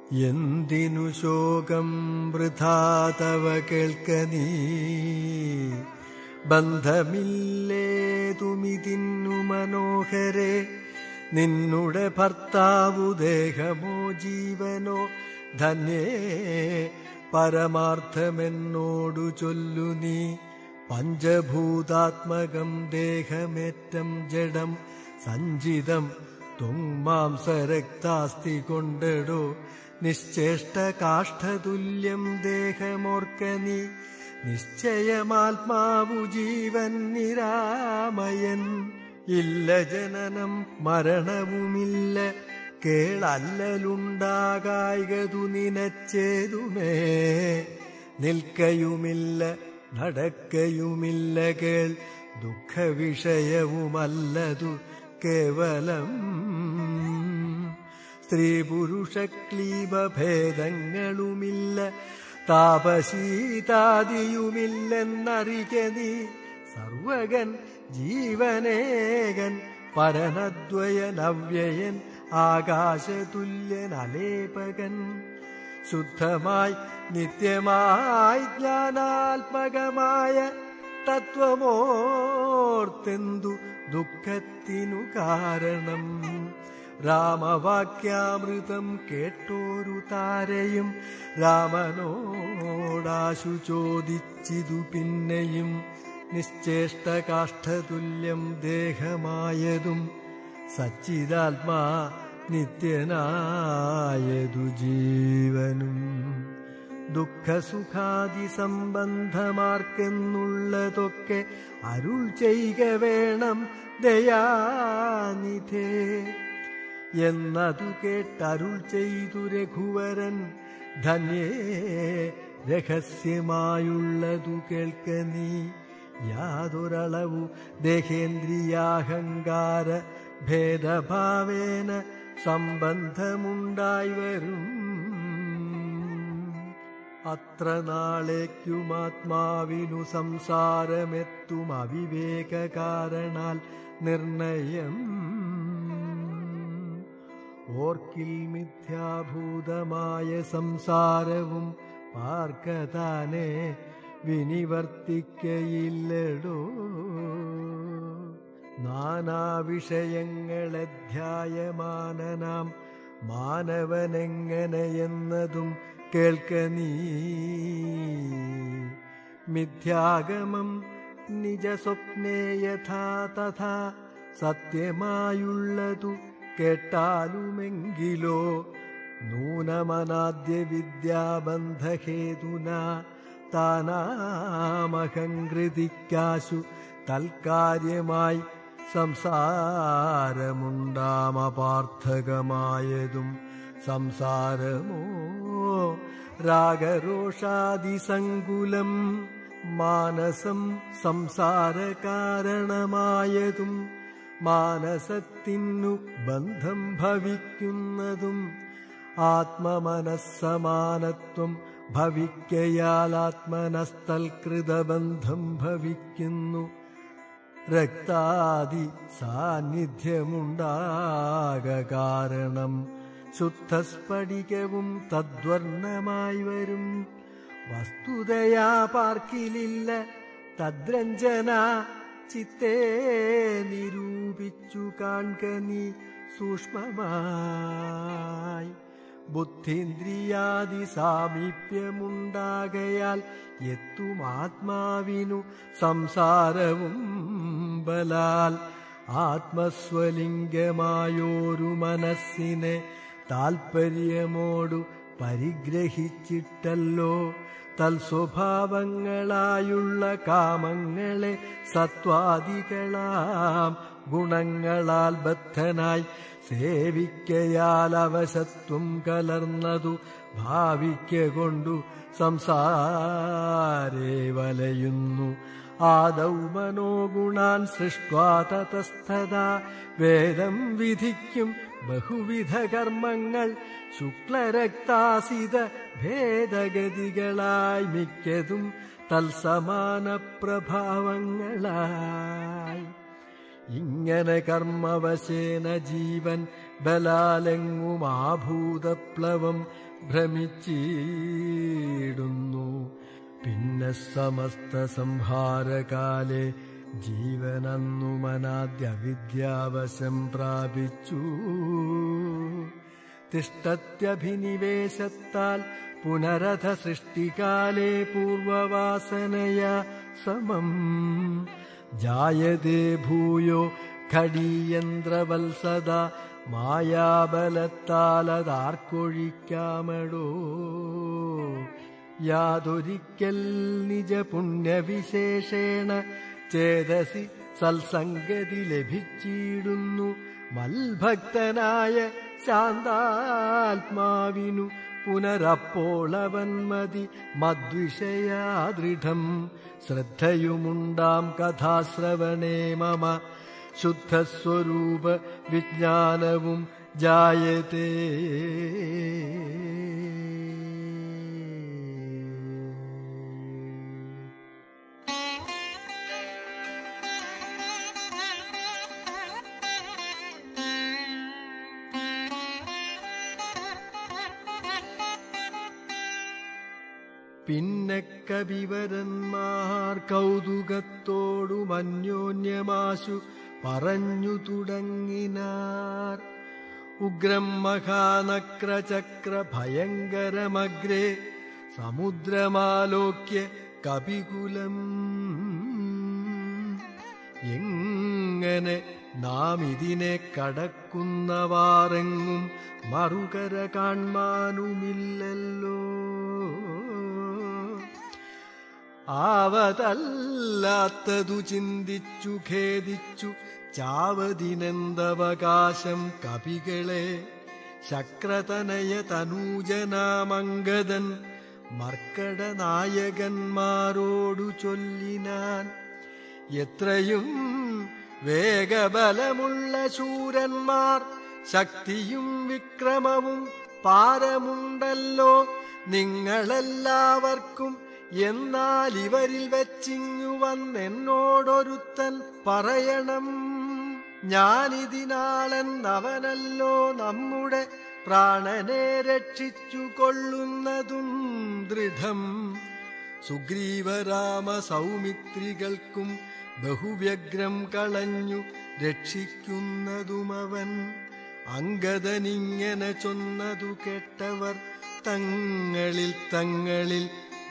എന്തിനു ശോകം വൃഥാ തവ കേൾക്ക നീ ബന്ധമില്ലേതുമിതിന്നു മനോഹരെ നിന്നുടെ ഭർത്താവു ദേഹമോ ജീവനോ ധന്യേ പരമാർത്ഥമെന്നോടു ചൊല്ലു നീ പഞ്ചഭൂതാത്മകം ദേഹമേറ്റം ജഡം സഞ്ചിതം തുങ്മാംസരക്താസ്തി കൊണ്ടടോ നിശ്ചേഷ്ട കാഷ്ഠതുല്യം ദേഹമോർക്ക നീ നിശ്ചയമാത്മാവു ജീവൻ നിരാമയൻ ഇല്ല ജനനം മരണവുമില്ല കേളല്ലലുണ്ടാകായകതു നിനച്ചേതുമേ നിൽക്കയുമില്ല നടക്കയുമില്ല കേൾ ദുഃഖവിഷയവുമല്ലതു കേവലം സ്ത്രീ പുരുഷ ക്ലീബഭേദങ്ങളുമില്ല താപശീതാദിയുമില്ലെന്നറിക നീ സർവകൻ ജീവനേകൻ പരനദ്വയനവ്യയൻ ആകാശതുല്യൻ അലേപകൻ ശുദ്ധമായി നിത്യമായി ജ്ഞാനാത്മകമായ തത്വമോർത്തെന്തു ദുഃഖത്തിനു കാരണം രാമവാക്യാമൃതം കേട്ടോരു താരയും രാമനോടാശു ചോദിച്ചിതു പിന്നെയും നിശ്ചേഷ്ട കാഷ്ഠതുല്യം ദേഹമായതും സച്ചിദാത്മാ നിത്യനായതു ജീവനും ദുഃഖസുഖാദി സംബന്ധമാർക്കെന്നുള്ളതൊക്കെ അരുൾ ചെയ്യുക വേണം ദയാനിധേ എന്നതു കേട്ടരുൾ ചെയ്തു രഘുവരൻ ധന്യേ രഹസ്യമായുള്ളതു കേൾക്ക നീ യാതൊരളവു ദേഹേന്ദ്രിയാഹങ്കാര ഭേദഭാവേന സംബന്ധമുണ്ടായി വരും അത്ര നാളേക്കുമാത്മാവിനു സംസാരമെത്തും അവിവേക കാരണാൽ നിർണയം ഓർക്കിൽ മിഥ്യാഭൂതമായ സംസാരവും പാർക്കതാനെ വിനിവർത്തിക്കയില്ലടോ നാനാവിഷയങ്ങളധ്യായമാനനാം മാനവനെങ്ങനെയെന്നതും കേൾക്ക നീ മിഥ്യാഗമം നിജസ്വപ്നേ യഥാ തഥാ സത്യമായുള്ളതു കേട്ടാലുമെങ്കിലോ നൂനമനാദ്യ വിദ്യാബന്ധഹേതുന താനാമഹങ്കൃതിക്കാശു തൽക്കാര്യമായി സംസാരമുണ്ടാമപാർത്ഥകമായതും സംസാരമോ രാഗരോഷാദിസങ്കുലം മാനസം സംസാരകാരണമായതും മാനസത്തിനു ബന്ധം ഭവിക്കുന്നതും ആത്മമനസ്സമാനത്വം ഭവിക്കയാൽ ആത്മനസ്തൽകൃതബന്ധം ഭവിക്കുന്നു രക്താദി സാന്നിധ്യമുണ്ടാക കാരണം ശുദ്ധസ്ഫടികവും തദ്വർണമായി വരും വസ്തുതയാ പാർക്കിലില്ല തദ്രഞ്ജന ചിത്തേ നിരൂപിച്ചു കാൺക നീ സൂക്ഷ്മമായി ബുദ്ധീന്ദ്രിയാദി സാമീപ്യമുണ്ടാകയാൽ എത്തും ആത്മാവിനു സംസാരവും ബലാൽ ആത്മസ്വലിംഗമായോരു മനസ്സിനെ താൽപര്യമോടു പരിഗ്രഹിച്ചിട്ടല്ലോ തൽസ്വഭാവങ്ങളായുള്ള കാമങ്ങളെ സത്വാദികളാം ഗുണങ്ങളാൽ ബദ്ധനായി സേവിക്കയാൽ അവശത്വം കലർന്നതു ഭാവിക്ക കൊണ്ടു സംസാരേ വലയുന്നു ആദൗ മനോഗുണാൻ സൃഷ്ട്വാ തതസ്ഥതാ വേദം വിധിക്കും ബഹുവിധ കർമ്മങ്ങൾ ശുക്ലരക്താസിത ഭേദഗതികളായി മിക്കതും തൽസമാന പ്രഭാവങ്ങളായി ഇങ്ങനെ കർമ്മവശേന ജീവൻ ബലാലെങ്ങും ആഭൂതപ്ലവം ഭ്രമിച്ചിടുന്നു പിന്നെ സമസ്ത സംഹാരകാലെ ജീവനന്നു മനാദ്യ വിദ്യാവശം പ്രാപിച്ചു തിഷ്ടത്യഭിനിവേശത്താൽ പുനരഥ സൃഷ്ടികാലേ പൂർവവാസനയ സമം ജായതേ ഭൂയോ ഘടീയന്ത്രവത്സദ മായാബലത്താലതാർക്കൊഴിക്കാമടോ യാതൊരിക്കൽ നിജ പുണ്യവിശേഷേണ ചേതസി സൽസംഗതി ലഭിച്ചിടുന്നു മൽഭക്തനായ ശാന്താത്മാവിനു പുനരപ്പോളവൻ മതി മദ്വിഷയാദൃഢം ശ്രദ്ധയുമുണ്ടാം കഥാശ്രവണേ മമ ശുദ്ധസ്വരൂപ വിജ്ഞാനവും ജായതേ പിന്നെ കവിവരന്മാർ കൗതുകത്തോടും അന്യോന്യമാശു പറഞ്ഞു തുടങ്ങിനാർ ഉഗ്രം മഹാനക്രചക്ര ഭയങ്കരമഗ്രേ സമുദ്രമാലോക്യ കപികുലം എങ്ങനെ നാം ഇതിനെ കടക്കുന്നവാറെങ്ങും മറുകര കാൺമാനുമില്ലല്ലോ ആവതല്ലാത്തതു ചിന്തിച്ചു ഖേദിച്ചു ചാവതിനെന്തവകാശം കപികളെ ശക്രതനയ തനൂജനാമംഗതൻ മർക്കട നായകന്മാരോടു ചൊല്ലിനാൻ എത്രയും വേഗബലമുള്ള ശൂരന്മാർ ശക്തിയും വിക്രമവും പാരമുണ്ടല്ലോ നിങ്ങളെല്ലാവർക്കും എന്നാൽ ഇവരിൽ വെച്ചിങ്ങു വന്നെന്നോടൊരുത്തൻ പറയണം ഞാനിതിനാളെന്നവനല്ലോ നമ്മുടെ പ്രാണനെ രക്ഷിച്ചു കൊള്ളുന്നതും ദൃഢം സുഗ്രീവരാമ സൗമിത്രികൾക്കും ബഹുവ്യഗ്രം കളഞ്ഞു രക്ഷിക്കുന്നതുമവൻ അങ്കദനിങ്ങനെ ചൊന്നതു കേട്ടവർ തങ്ങളിൽ തങ്ങളിൽ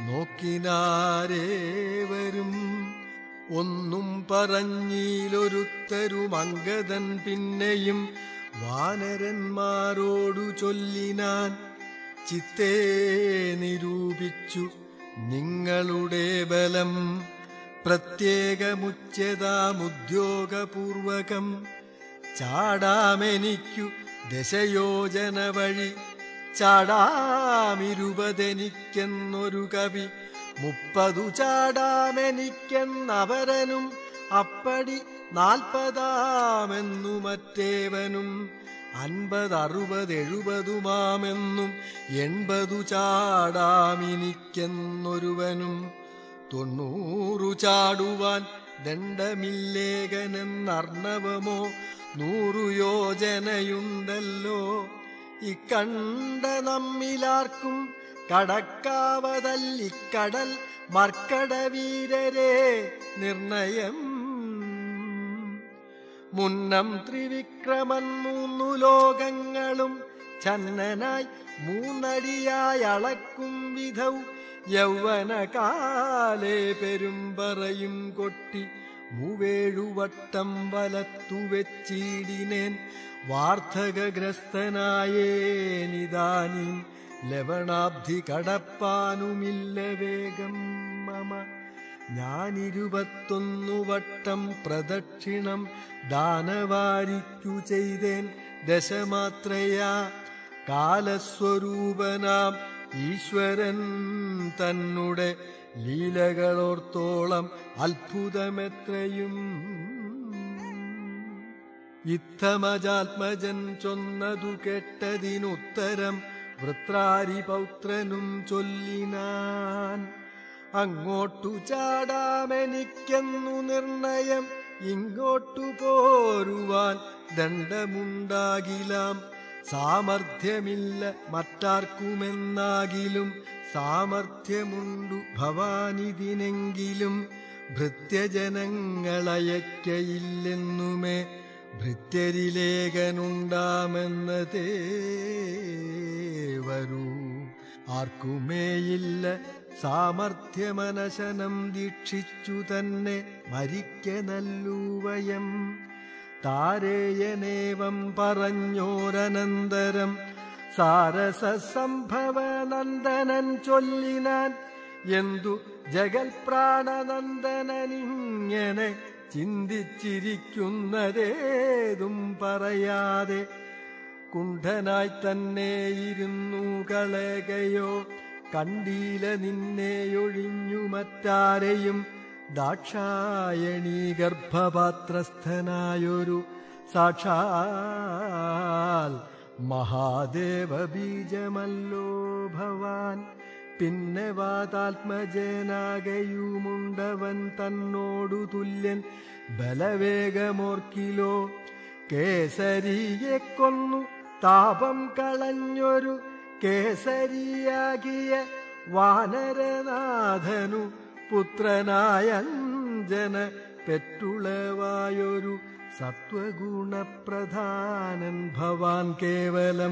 നോക്കിനാരേവരും ഒന്നും പറഞ്ഞിലൊരുത്തരും അങ്കദൻ പിന്നെയും വാനരന്മാരോടു ചൊല്ലിനാൻ ചിത്തേ നിരൂപിച്ചു നിങ്ങളുടെ ബലം പ്രത്യേകമുച്യതാമുദ്യോഗപൂർവകം ചാടാമെനിക്കു ദശയോജന വഴി ചാടാമിരുപതെനിക്കെന്നൊരു കവി മുപ്പതു ചാടാമെനിക്കെന്നവരനും അപ്പടി നാൽപ്പതാമെന്നു മറ്റേവനും അൻപത് അറുപത് എഴുപതുമാമെന്നും എൺപതു ചാടാമിനിക്കെന്നൊരുവനും തൊണ്ണൂറു ചാടുവാൻ ദണ്ഡമില്ലേകനെന്നർണവമോ നൂറു യോജനയുണ്ടല്ലോ ഇക്കണ്ട നമ്മിലാർക്കും കടക്കാവതല്ലിക്കടൽ മർക്കടവീരരെ നിർണയം മുന്നം ത്രിവിക്രമൻ മൂന്നു ലോകങ്ങളും ചന്നനായി മൂന്നടിയായി അളക്കും വിധൗ യൗവനകാലേ പെരുമ്പറയും കൊട്ടി മൂവേഴുവട്ടം വലത്തുവെച്ചിടിനേൻ വാർദ്ധകഗ്രസ്തനായേനിതാനും ലവണാബ്ധി കടപ്പാനുമില്ല വേഗം മമ ഞാനിരുപത്തൊന്നു വട്ടം പ്രദക്ഷിണം ദാനവാരിക്കു ചെയ്തേൻ ദശമാത്രയാ കാലസ്വരൂപനാം ഈശ്വരൻ തന്നെ ലീലകളോർത്തോളം അത്ഭുതമെത്രയും ഇത്തമജാത്മജൻ ചൊന്നതു കേട്ടതിനുത്തരം വൃത്രാരിപൗത്രനും ചൊല്ലിനാൻ അങ്ങോട്ടു ചാടാമെനിക്കെന്നു നിർണയം ഇങ്ങോട്ടു പോരുവാൻ ദണ്ഡമുണ്ടാകിലാം സാമർഥ്യമില്ല മറ്റാർക്കുമെന്നാകിലും സാമർഥ്യമുണ്ടു ഭവാനിതിനെങ്കിലും ഭൃത്യജനങ്ങളയക്കയില്ലെന്നുമേ ഭൃത്യരിലേഖനുണ്ടാമെന്നതേ വരൂ ആർക്കുമേയില്ല സാമർഥ്യമനശനം ദീക്ഷിച്ചു തന്നെ മരിക്ക നല്ലൂവയം താരേയനേവം പറഞ്ഞോരനന്തരം സാരസംഭവനന്ദനൻ ചൊല്ലിനാൻ എന്തു ജഗൽപ്രാണനന്ദനനിങ്ങനെ ചിന്തിച്ചിരിക്കുന്നതേതും പറയാതെ കുണ്ഠനായി തന്നെ ഇരുന്നു കളകയോ കണ്ടീല നിന്നെയൊഴിഞ്ഞു മറ്റാരെയും ദാക്ഷായണീ ഗർഭപാത്രസ്ഥനായൊരു സാക്ഷാൽ മഹാദേവ ബീജമല്ലോ ഭവാൻ പിന്നെ വാതാത്മജനാകയുമുണ്ടവൻ തന്നോടു തുല്യൻ ബലവേഗമോർക്കിലോ കേസരിയെ കൊന്നു താപം കളഞ്ഞൊരു കേസരിയാകിയ വാനരനാഥനു പുത്രനായഞ്ജന പെറ്റുളവായൊരു സത്വഗുണപ്രധാനൻ ഭവാൻ കേവലം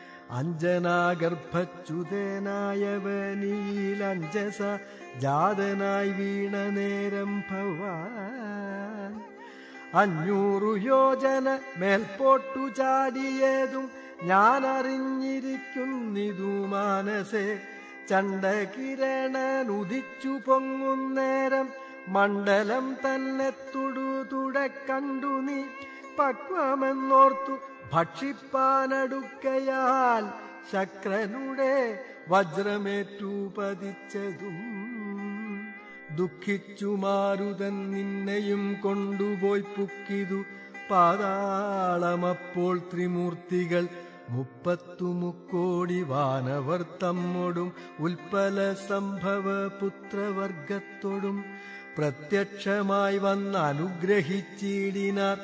അഞ്ജനാഗർഭച്യുതനായവനീലഞ്ജസ ജാതനായി വീണ നേരം ഭവാൻ അഞ്ഞൂറു യോജന മേൽപോട്ടു ചാടിയതും ഞാൻ അറിഞ്ഞിരിക്കുന്നിതു മാനസേ ചണ്ടകിരണനുദിച്ചു പൊങ്ങുന്നേരം മണ്ഡലം തന്നെ തുടു തുടക്കണ്ടു നീ പക്വമെന്നോർത്തു ഭക്ഷിപ്പാനടുക്കയാൽ ശക്രനുടെ വജ്രമേറ്റു പതിച്ചതും ദുഃഖിച്ചു മാരുതൻ നിന്നെയും കൊണ്ടുപോയി പുക്കിതു പാതാളമപ്പോൾ ത്രിമൂർത്തികൾ മുപ്പത്തു മുക്കോടി വാനവർ തമ്മോടും ഉൽപ്പല സംഭവ പുത്രവർഗത്തോടും പ്രത്യക്ഷമായി വന്ന് അനുഗ്രഹിച്ചിടിനാർ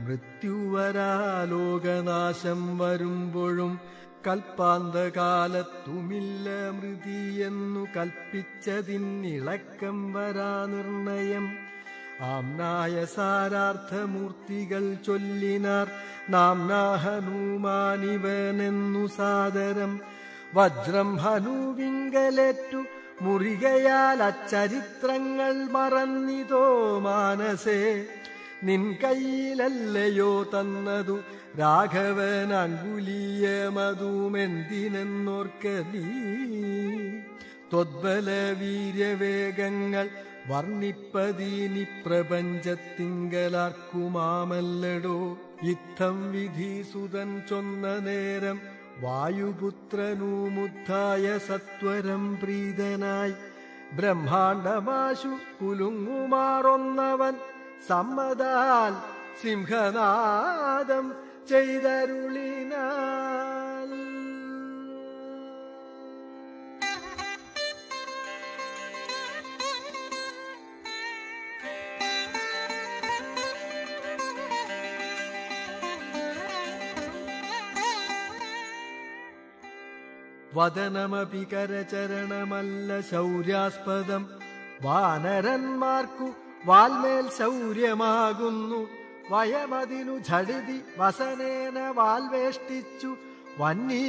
മൃത്യുവരാലോകനാശം വരുമ്പോഴും കൽപ്പാന്തകാലത്തുമില്ല മൃതിയെന്നു കൽപ്പിച്ചതിന്നിളക്കം വരാ നിർണയം ആംനായ സാരാർത്ഥമൂർത്തികൾ ചൊല്ലിനാർ നാംനാ ഹനുമാനിവനെന്നു സാദരം വജ്രം ഹനുവിങ്കലേറ്റു മുറികയാൽ അച്ചരിത്രങ്ങൾ മറന്നിതോ മാനസേ നിൻ കയ്യിലല്ലയോ തന്നതു രാഘവൻ അങ്കുലീയമതുമെന്തിനെന്നോർക്ക നീ ത്വദ്ബല വീര്യവേഗങ്ങൾ വർണ്ണിപ്പതീനി പ്രപഞ്ചത്തിങ്കലാർക്കുമാമല്ലടോ ഇത്തം വിധീസുതൻ ചൊന്ന നേരം വായുപുത്രനുമുദ്ധായ സത്വരം പ്രീതനായി ബ്രഹ്മാണ്ടമാശു കുലുങ്ങുമാറൊന്നവൻ സമ്മതാൽ സിംഹനാദം ചെയ്തരുളിനാൽ വദനമപി കരചരണമല്ല ശൗര്യാസ്പദം വാനരന്മാർക്കു വാൽമേൽ ശൗര്യമാകുന്നു വയമതിനു ഝടിതി വസനേന വാൽവേഷ്ടിച്ചു വന്നീ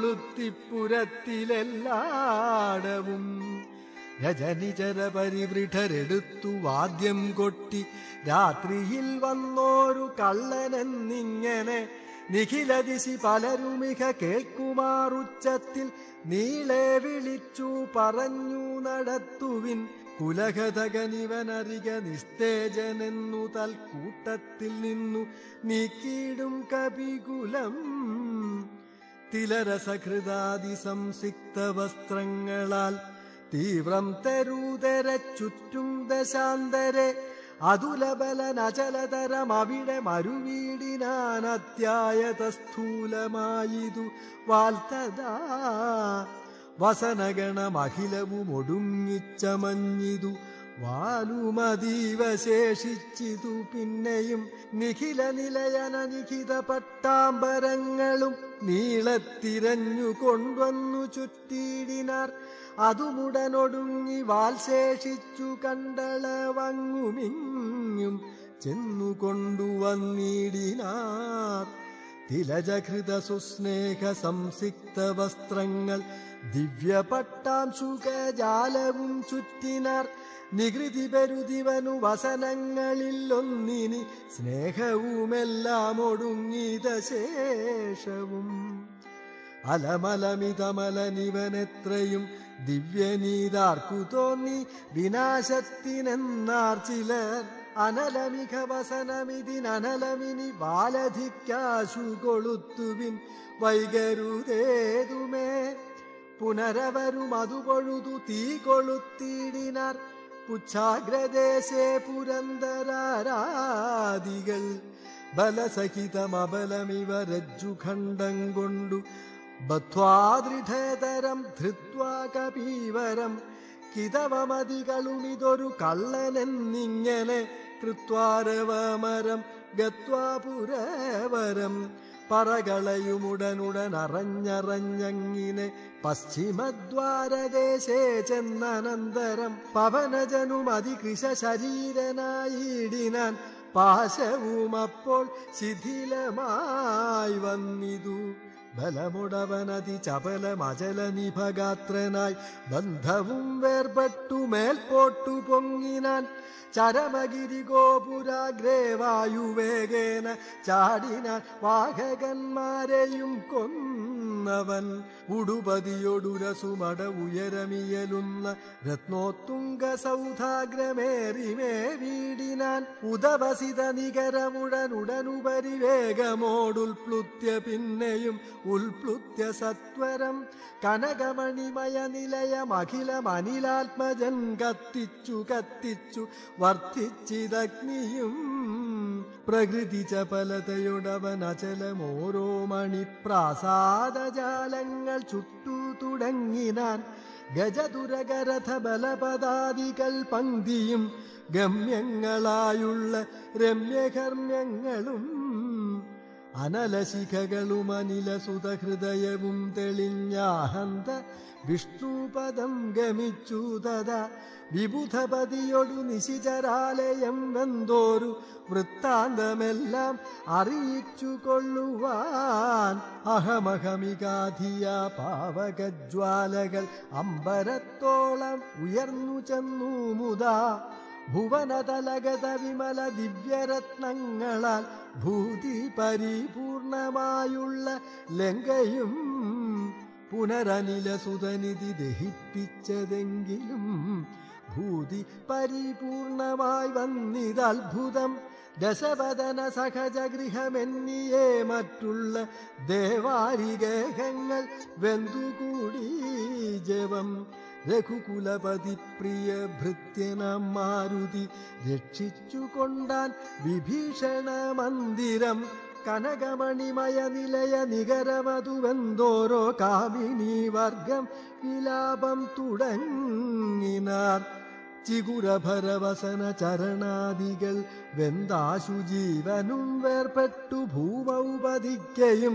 കൊളുത്തിപ്പുരത്തിലെല്ലാടവും രജനിചര പരിവൃഢരെടുത്തു വാദ്യം കൊട്ടി രാത്രിയിൽ വന്നോരു കള്ളനെന്നിങ്ങനെ നിഖിലദിശി പലരുമിക കേൾക്കുമാറുച്ചത്തിൽ നീളെ വിളിച്ചു പറഞ്ഞു നടത്തുവിൻ കുലകഥകനിവനറിക നിസ്തേജനെന്നു തൽക്കൂട്ടത്തിൽ നിന്നു നീക്കിയിടും കപികുലം തിലരസഹൃദാതി സംസിക്ത വസ്ത്രങ്ങളാൽ തീവ്രം തെരൂതര ചുറ്റും ദശാന്തരെ അതുലബലനചലതരം അവിടെ മരുവീടിനാൻ അത്യായത സ്ഥൂലമായിതു വാൽത്തതാ വസനഗണമഖിലവും ഒടുങ്ങിച്ചമഞ്ഞിതു വാലുമതീവ ശേഷിച്ചിതു പിന്നെയും നിഖില നിലയനനിഖിത പട്ടാമ്പരങ്ങളും നീളത്തിരഞ്ഞു കൊണ്ടുവന്നു ചുറ്റിയിടിനാർ അതുമുടനൊടുങ്ങി വാൽ ശേഷിച്ചു കണ്ടളവങ്ങുമിങ്ങും ചെന്നു കൊണ്ടുവന്നിടിനാർ തിലജകൃത സുസ്നേഹ സംസിക്ത വസ്ത്രങ്ങൾ ദിവ്യപട്ടാംശുകജാലവും ചുറ്റിനാർ നികൃതി പെരുതിവനു വസനങ്ങളിൽ ഒന്നിനി സ്നേഹവുമെല്ലാം ഒടുങ്ങിത ശേഷവും അലമലമിതമലനിവനെത്രയും ദിവ്യനീതാർക്കു തോന്നി വിനാശത്തിനെന്നാർ ചിലർ അനലമിക വസനമിതിനനലമിനി വാലധിക്കാശു കൊളുത്തുവിൻ വൈകരുതേതുമേ പുനരവരും അതുപൊഴുതു തീ കൊളുത്തിയിടിനാർ പുച്ഛാഗ്രദേശേ പുരന്തരാരാദികൾ ബലസഹിതമബലമിവ രജ്ജുഖണ്ഡം കൊണ്ടു ബദ്ധ്വാദൃഢതരം ധൃത്വാ കപീവരം കിതവമതികളുമിതൊരു കള്ളനെന്നിങ്ങനെ കൃത്വാരവമരം ഗത്വാപുരവരം പറകളയുമുടനുടൻ അറിഞ്ഞറിഞ്ഞങ്ങിനെ പശ്ചിമദ്വാരദേശേ ചെന്നനന്തരം പവനജനുമതികൃശ ശരീരനായിടിനാൻ പാശവും അപ്പോൾ ശിഥിലമായി വന്നിതു ബലമുടവനതി ചപലമചല നിഭഗാത്രനായി ബന്ധവും വേർപെട്ടു മേൽപോട്ടു പൊങ്ങിനാൻ ചരമഗിരി ഗോപുരാഗ്രേ വായുവേഗേന ചാടിനാൻ വാഹകന്മാരെയും കൊന്നവൻ ഉടുപതിയൊടുരസുമട ഉയരമിയലുന്ന രത്നോത്തുംഗ സൗധാഗ്രമേറിമേ വീടിനാൻ ഉദവസിത നികരമുടനുടനുപരി വേഗമോടുൽപ്ലുത്യ പിന്നെയും ഉൽപ്ലുത്യ സത്വരം കനകമണിമയ നിലയമഖിലമനിലാത്മജൻ കത്തിച്ചു കത്തിച്ചു വർദ്ധിച്ചിതഗ്നിയും പ്രകൃതി ചപലതയുടവൻ അചലമോരോ മണിപ്രാസാദജാലങ്ങൾ ചുട്ടു തുടങ്ങിനാൻ ഗജതുരകരഥ ബലപദാദികൾ പങ്ക്തിയും ഗമ്യങ്ങളായുള്ള രമ്യകർമ്മ്യങ്ങളും അനലശിഖകളും അനിലസുതഹൃദയവും തെളിഞ്ഞാഹന്ത വിഷ്ണുപദം ഗമിച്ചു തഥാ വിബുധപതിയൊടു നിശിചരാലയം വെന്തോരു വൃത്താന്തമെല്ലാം അറിയിച്ചു കൊള്ളുവാൻ അഹമഹമികാധിയ പാവകജ്വാലകൾ അമ്പരത്തോളം ഉയർന്നു ചെന്നു മുതാ ഭുവനതലഗത വിമല ദിവ്യരത്നങ്ങളാൽ ഭൂതി പരിപൂർണമായുള്ള ലങ്കയും പുനരനില സുതനിധി ദഹിപ്പിച്ചതെങ്കിലും ഭൂതി പരിപൂർണമായി വന്നിതത്ഭുതം ദശവദന സഹജഗൃഹമെന്നിയേ മറ്റുള്ള ദേവാരികേഹങ്ങൾ വെന്തുകൂടി ജവം രഘുകുലപതി പ്രിയ ഭൃത്യനാം മാരുതി രക്ഷിച്ചു കൊണ്ടാൻ വിഭീഷണ മന്ദിരം കനകമണിമയ നിലയ നികരമതുവെന്തോരോ കാമിനി വർഗം വിലാപം തുടങ്ങിനാർ ചിഗുരഭരവസന ചരണാദികൾ വെന്താശു ജീവനും വേർപെട്ടു ഭൂമൗപതിക്കയും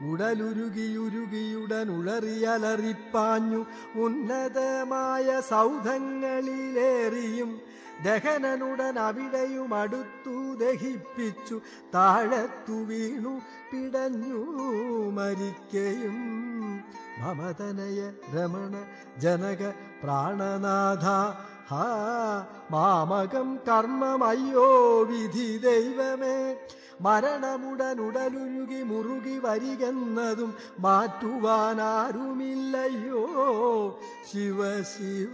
ഉടലുരുകിയുരുകിയുടനുളറിയലറിപ്പാഞ്ഞു ഉന്നതമായ സൗധങ്ങളിലേറിയും ദഹനനുടൻ അവിടെയും അടുത്തു ദഹിപ്പിച്ചു താഴത്തു വീണു പിടഞ്ഞു മരിക്കയും മമതനയ രമണ ജനക പ്രാണനാഥ ഹാ മാമകം കർമ്മമയ്യോ വിധി ദൈവമേ മരണമുടനുടലുരുകി മുറുകി വരികെന്നതും മാറ്റുവാനാരുമില്ലയോ ശിവ ശിവ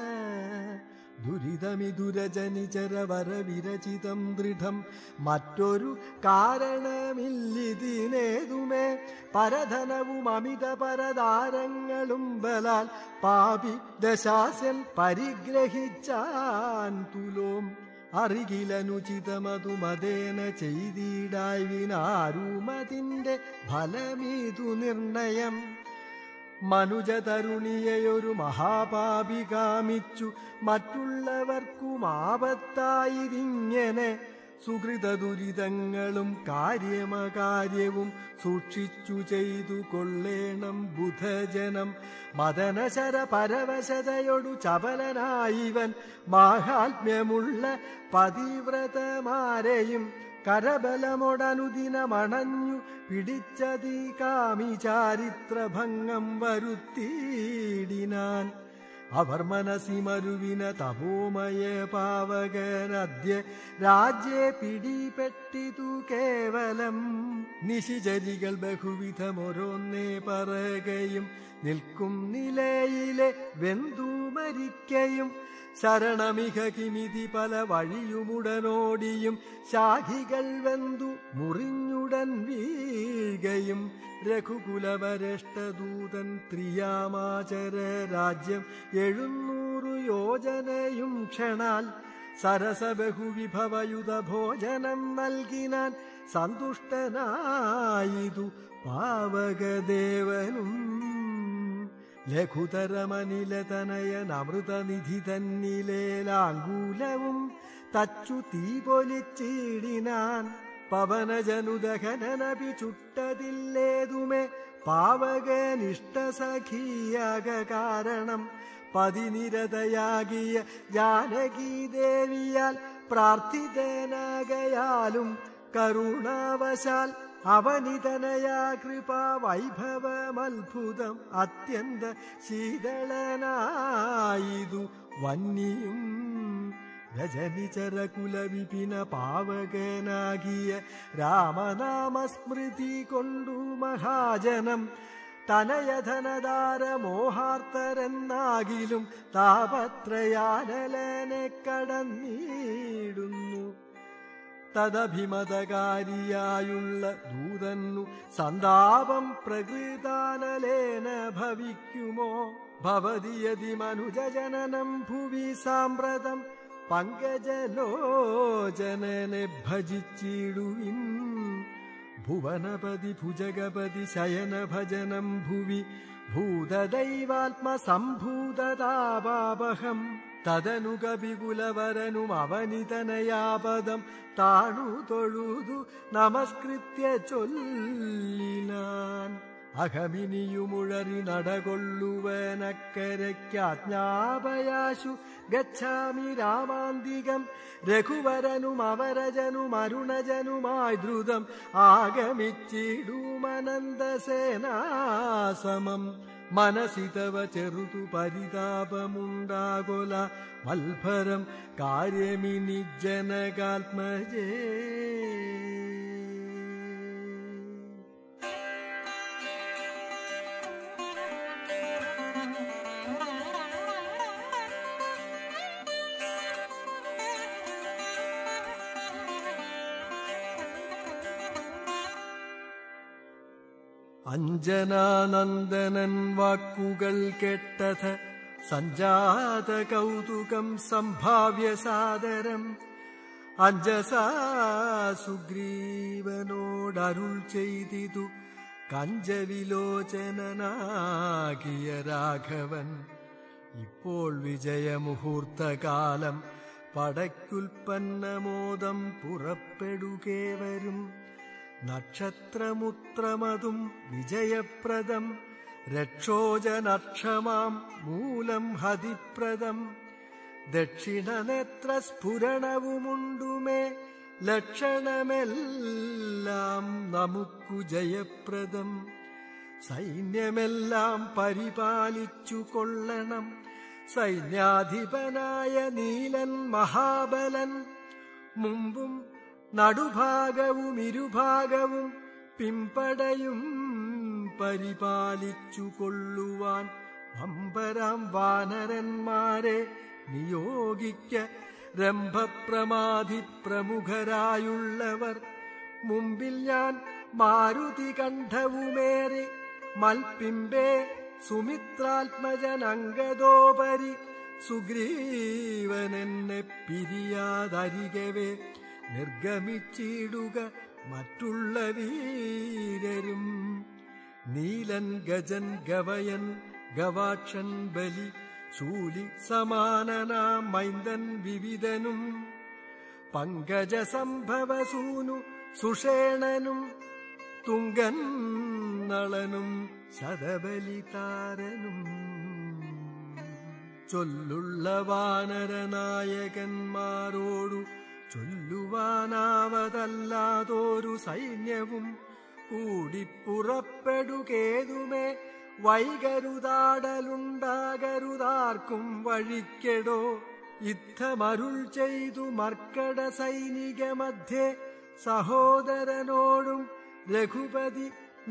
ദുരിതമിതുരജനിചരവര വിരചിതം ദൃഢം മറ്റൊരു കാരണമില്ലിതിനേതുമേ പരധനവും അമിത പരതാരങ്ങളും ബലാൽ പാപി ദശാസ്യൻ പരിഗ്രഹിച്ചാൻ തുലോം അറികിലനുചിതമതു മതേന ചെയ്തിടായി വിനാരുമതിന്റെ ഫലമീതു നിർണയം മനുജതരുണിയെയൊരു മഹാപാപി കാമിച്ചു മറ്റുള്ളവർക്കും ആപത്തായതിങ്ങനെ സുഹൃത ദുരിതങ്ങളും കാര്യമകാര്യവും സൂക്ഷിച്ചു ചെയ്തു കൊള്ളേണം ബുധജനം മദനശര പരവശതയൊടു ചപലനായിവൻ മാഹാത്മ്യമുള്ള പതിവ്രതമാരെയും കരബലമൊടനുദിനമണഞ്ഞു പിടിച്ചതീ കാമി ചാരിത്രഭംഗം വരുത്തിയിടിനാൻ അവർ മനസ്സിമരുവിന തപോമയ പാവകനദ്യ രാജ്യെ പിടിപെട്ടിതു കേവലം നിശിചരികൾ ബഹുവിധമൊരോന്നേ പറകയും നിൽക്കും നിലയിലെ വെന്തു മരിക്കയും ശരണമിക കിമിതി പല വഴിയുമുടനോടിയും ശാഖികൾ വെന്തു മുറിഞ്ഞുടൻ വീഴുകയും രഘുകുലവരഷ്ടദൂതൻ ത്രിയാമാചര രാജ്യം എഴുന്നൂറു യോജനയും ക്ഷണാൽ സരസബഹുവിഭവയുത ഭോജനം നൽകിനാൻ സന്തുഷ്ടനായിതു പാവകദേവനും ലഘുതരമനിലതനയനമൃതനിധി തന്നിലേലാങ്കൂലവും തച്ചു തീ പൊലിച്ചിടിനാൻ പവനജനുദഹനനപി ചുട്ടതില്ലേതുമേ പാവകനിഷ്ടസഖീയാക കാരണം പതിനിരതയാകിയ ജാനകീദേവിയാൽ പ്രാർത്ഥിതനാകയാലും കരുണാവശാൽ അവനിതനയാ കൃപാ വൈഭവമത്ഭുതം അത്യന്ത ശീതളനായിതു വന്നിയും രജനിചരകുലവിപിന പാവകനാകിയ രാമനാമസ്മൃതി കൊണ്ടു മഹാജനം തനയധനദാര മോഹാർത്തരെന്നാകിലും താപത്രയാനലനെ കടന്നിടുന്നു തദഭിമതകാരിയായുള്ള ദൂതന്നു സന്താപം പ്രകൃതാനലേന ഭവിക്കുമോ ഭവതിയതി മനുജജനനം ഭുവി സാമ്പ്രതം പങ്കജലോചനനെ ഭജിച്ചിടുവിൻ ഭുവനപതി ഭുജഗപതി ശയന ഭജനം ഭുവി ഭൂതദൈവാത്മസംഭൂതതാപാപഹം തദനു കവികുലവരനും അവനിതനയാപദം താണു തൊഴുതു നമസ്കൃത്യ ചൊല്ലിനാൻ അഹമിനിയുമുഴറി നടകൊള്ളുവനക്കരയ്ക്കാജ്ഞാപയാശു ഗച്ഛാമി രാമാന്തികം രഘുവരനും അവരജനും അരുണജനുമായി ദ്രുതം ആഗമിച്ചിടുമനന്തസേനാസമം മനസി തവ ചെറുതു പരിതാപമുണ്ടാകൊല മൽഭരം കാര്യമിനി ജനകാത്മജേ അഞ്ജനാനന്ദനൻ വാക്കുകൾ കേട്ടത് സഞ്ജാത കൗതുകം സംഭാവ്യ സാദരം അഞ്ജസാ സുഗ്രീവനോടരുൾ ചെയ്തിതു കഞ്ചവിലോചനാകിയ രാഘവൻ ഇപ്പോൾ വിജയമുഹൂർത്തകാലം പടയ്ക്കുൽപ്പന്നമോദം പുറപ്പെടുകേ വരും നക്ഷത്രമുത്രമതും വിജയപ്രദം രക്ഷോജനക്ഷമാം മൂലം ഹതിപ്രദം ദക്ഷിണനേത്ര സ്ഫുരണവുമുണ്ടുമേ ലക്ഷണമെല്ലാം നമുക്കു ജയപ്രദം സൈന്യമെല്ലാം പരിപാലിച്ചു കൊള്ളണം സൈന്യാധിപനായ നീലൻ മഹാബലൻ മുമ്പും നടുഭാഗവും ഇരുഭാഗവും പിമ്പടയും പരിപാലിച്ചു കൊള്ളുവാൻ അമ്പരാം വാനരന്മാരെ നിയോഗിക്ക രംഭപ്രമാധി പ്രമുഖരായുള്ളവർ മുമ്പിൽ ഞാൻ മാരുതി കണ്ഠവുമേറി മൽപ്പിമ്പേ സുമിത്രാത്മജനങ്കദോപരി സുഗ്രീവനെന്നെ പിരിയാതരികവേ നിർഗമിച്ചിടുക മറ്റുള്ള വീരരും നീലൻ ഗജൻ ഗവയൻ ഗവാക്ഷൻ ബലി ശൂലി സമാനനാം മൈന്ദൻ വിവിധനും പങ്കജ സംഭവസൂനു സുഷേണനും തുങ്കൻ നളനും ശതബലിതാരനും ചൊല്ലുള്ള വാനരനായകന്മാരോടു ചൊല്ലുവാനാവതല്ലാതൊരു സൈന്യവും കൂടിപ്പുറപ്പെടുകേതുമേ വൈകരുതാടലുണ്ടാകരുതാർക്കും വഴിക്കെടോ യുദ്ധമരുൾ ചെയ്തു മർക്കട സൈനിക മധ്യേ സഹോദരനോടും രഘുപതി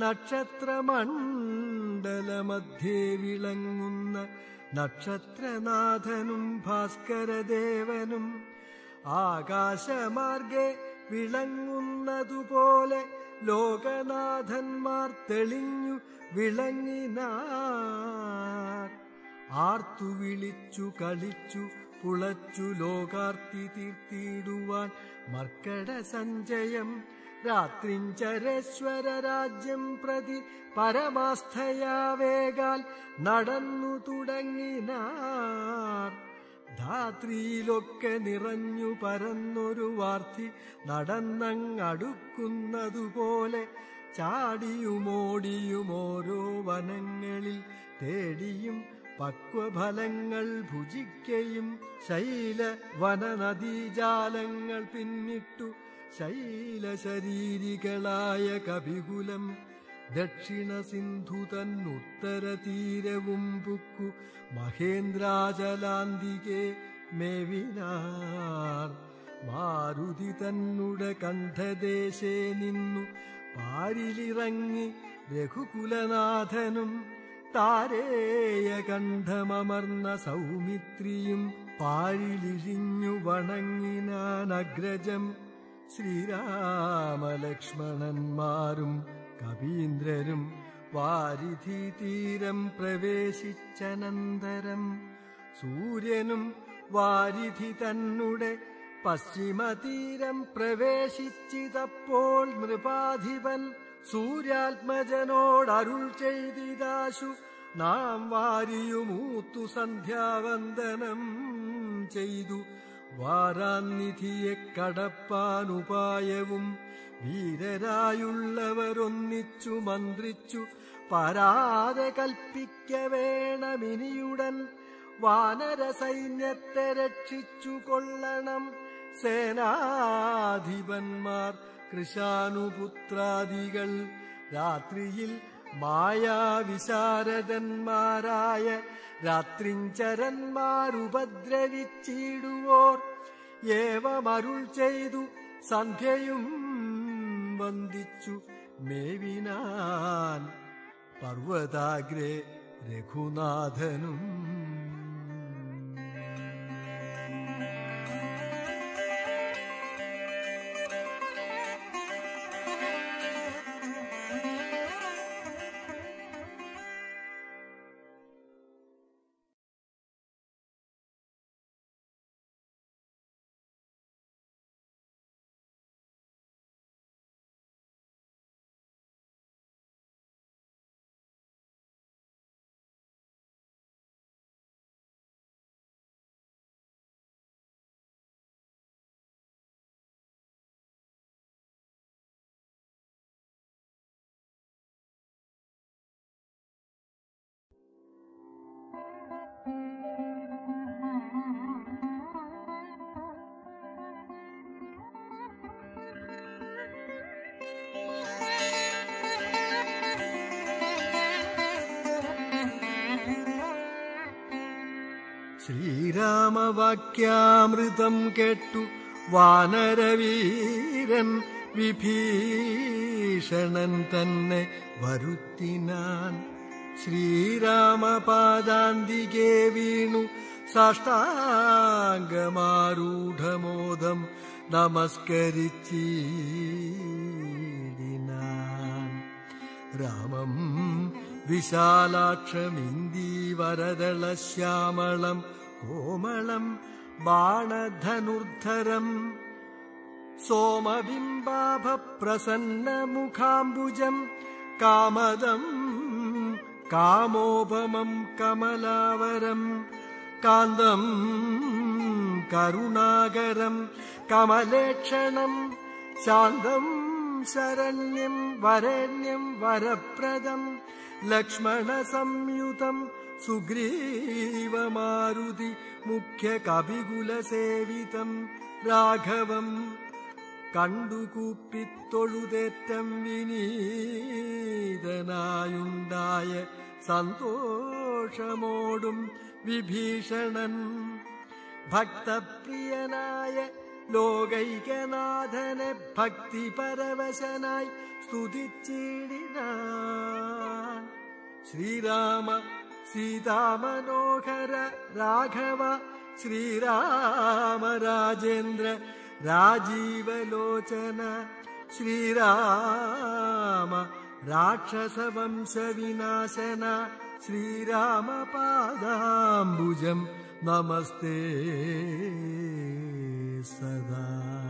നക്ഷത്രമണ്ഡലമധ്യേ വിളങ്ങുന്ന നക്ഷത്രനാഥനും ഭാസ്കരദേവനും ആകാശമാർഗെ വിളങ്ങുന്നതുപോലെ ലോകനാഥന്മാർ തെളിഞ്ഞു വിളങ്ങിനാർ ആർത്തു വിളിച്ചു കളിച്ചു പുളച്ചു ലോകാർത്തി തീർത്തിടുവാൻ മർക്കട സഞ്ചയം രാത്രിഞ്ചരേശ്വര രാജ്യം പ്രതി പരമാസ്ഥയാവേകാൽ നടന്നു തുടങ്ങിനാർ ധാത്രിയിലൊക്കെ നിറഞ്ഞു പരന്നൊരു വാർത്തി നടന്നങ്ങടുക്കുന്നതുപോലെ ചാടിയുമോടിയും ഓരോ വനങ്ങളിൽ തേടിയും പക്വഫലങ്ങൾ ഭുജിക്കയും ശൈല വനനദീജാലങ്ങൾ പിന്നിട്ടു ശൈലശരീരികളായ കപികുലം ദക്ഷിണ സിന്ധു തന്നുത്തര തീരവും പുക്കു മഹേന്ദ്രാചലാന്തികെ മേവിനാർ മാരുതി തന്നുടെ കണ്ഠദേശേ നിന്നു പാരിലിറങ്ങി രഘുകുലനാഥനും താരേയ കണ്ഠമമർന്ന സൗമിത്രിയും പാരിലിഴിഞ്ഞു വണങ്ങിനാൻ അഗ്രജം ശ്രീരാമലക്ഷ്മണന്മാരും കവീന്ദ്രരും വാരിധി തീരം പ്രവേശിച്ചനന്തരം സൂര്യനും വാരിധി തന്നെ പശ്ചിമതീരം പ്രവേശിച്ചിതപ്പോൾ നൃപാധിപൻ സൂര്യാത്മജനോടരുൾ ചെയ്തിതാശു നാം വാരിയുമൂത്തു സന്ധ്യാവന്ദനം ചെയ്തു വാരാന്നിധിയെ കടപ്പാനുപായവും വീരരായുള്ളവരൊന്നിച്ചു മന്ത്രിച്ചു പരാതെ കൽപ്പിക്ക വേണമിനിയുടൻ വാനര സൈന്യത്തെ രക്ഷിച്ചു കൊള്ളണം സേനാധിപന്മാർ കൃശാനുപുത്രാദികൾ രാത്രിയിൽ മായാവിശാരദന്മാരായ രാത്രിഞ്ചരന്മാരുപദ്രവിച്ചിടുവോർ ഏവമരുൾ ചെയ്തു സന്ധ്യയും വന്ദിച്ചു മേവിനാൻ പർവതാഗ്രേ രഘുനാഥനും ശ്രീരാമവാക്യാമൃതം കേട്ടു വാനരവീരൻ വിഭീഷണൻ തന്നെ വരുത്തിനാൻ ശ്രീരാമപാദാന്തികേ വീണു സാഷ്ടാംഗമാരൂഢമോദം നമസ്കരിച്ചീടിനാൻ രാമം വിശാലാക്ഷമിന്ദീവരദളശ്യാമളം കോമളം ബാണധനുർധരം സോമബിംബാഭ പ്രസന്നമുഖാംബുജം കാമദം കാമോപമം കമലാവരം കാന്തം കരുണാകരം കമലേക്ഷണം ശാന്തം ശരണ്യം വരണ്യം വരപ്രദം ലക്ഷ്മണ സംയുതം സുഗ്രീവമാരുതി മുഖ്യ കപികുലസേവിതം രാഘവം കണ്ടുകൂപ്പിത്തൊഴുതേറ്റം വിനീതനായുണ്ടായ സന്തോഷമോടും വിഭീഷണൻ ഭക്തപ്രിയനായ ലോകൈകനാഥനെ ഭക്തിപരവശനായി സ്തുതിച്ചിടിനാൻ ശ്രീരാമ സീതാമനോഹര രാഘവ ശ്രീരാമ രാജേന്ദ്ര രാജീവലോചന ശ്രീരാമ രാക്ഷസവംശവിനാശന ശ്രീരാമ പാദാംബുജം നമസ്തേ സദാ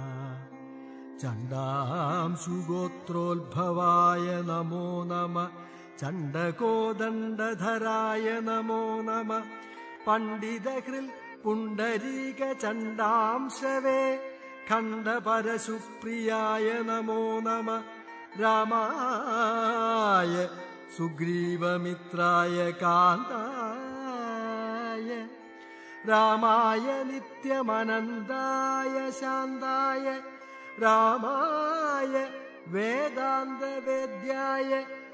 ചണ്ഡാംശുഗോത്രോത്ഭവായ നമോ നമ ചണ്ഡകോദണ്ഡധരായ നമോ നമ പണ്ഡിതഹൃൽ പുണ്ടരീക ചണ്ഡാംശവേ ഖണ്ഡപരശുപ്രിയായ നമോ നമ രാമായ സുഗ്രീവമിത്രായ കാന്തായ രാമായ നിത്യമനന്തായ ശാന്തായ രാമായ വേദാന്തവേദ്യായ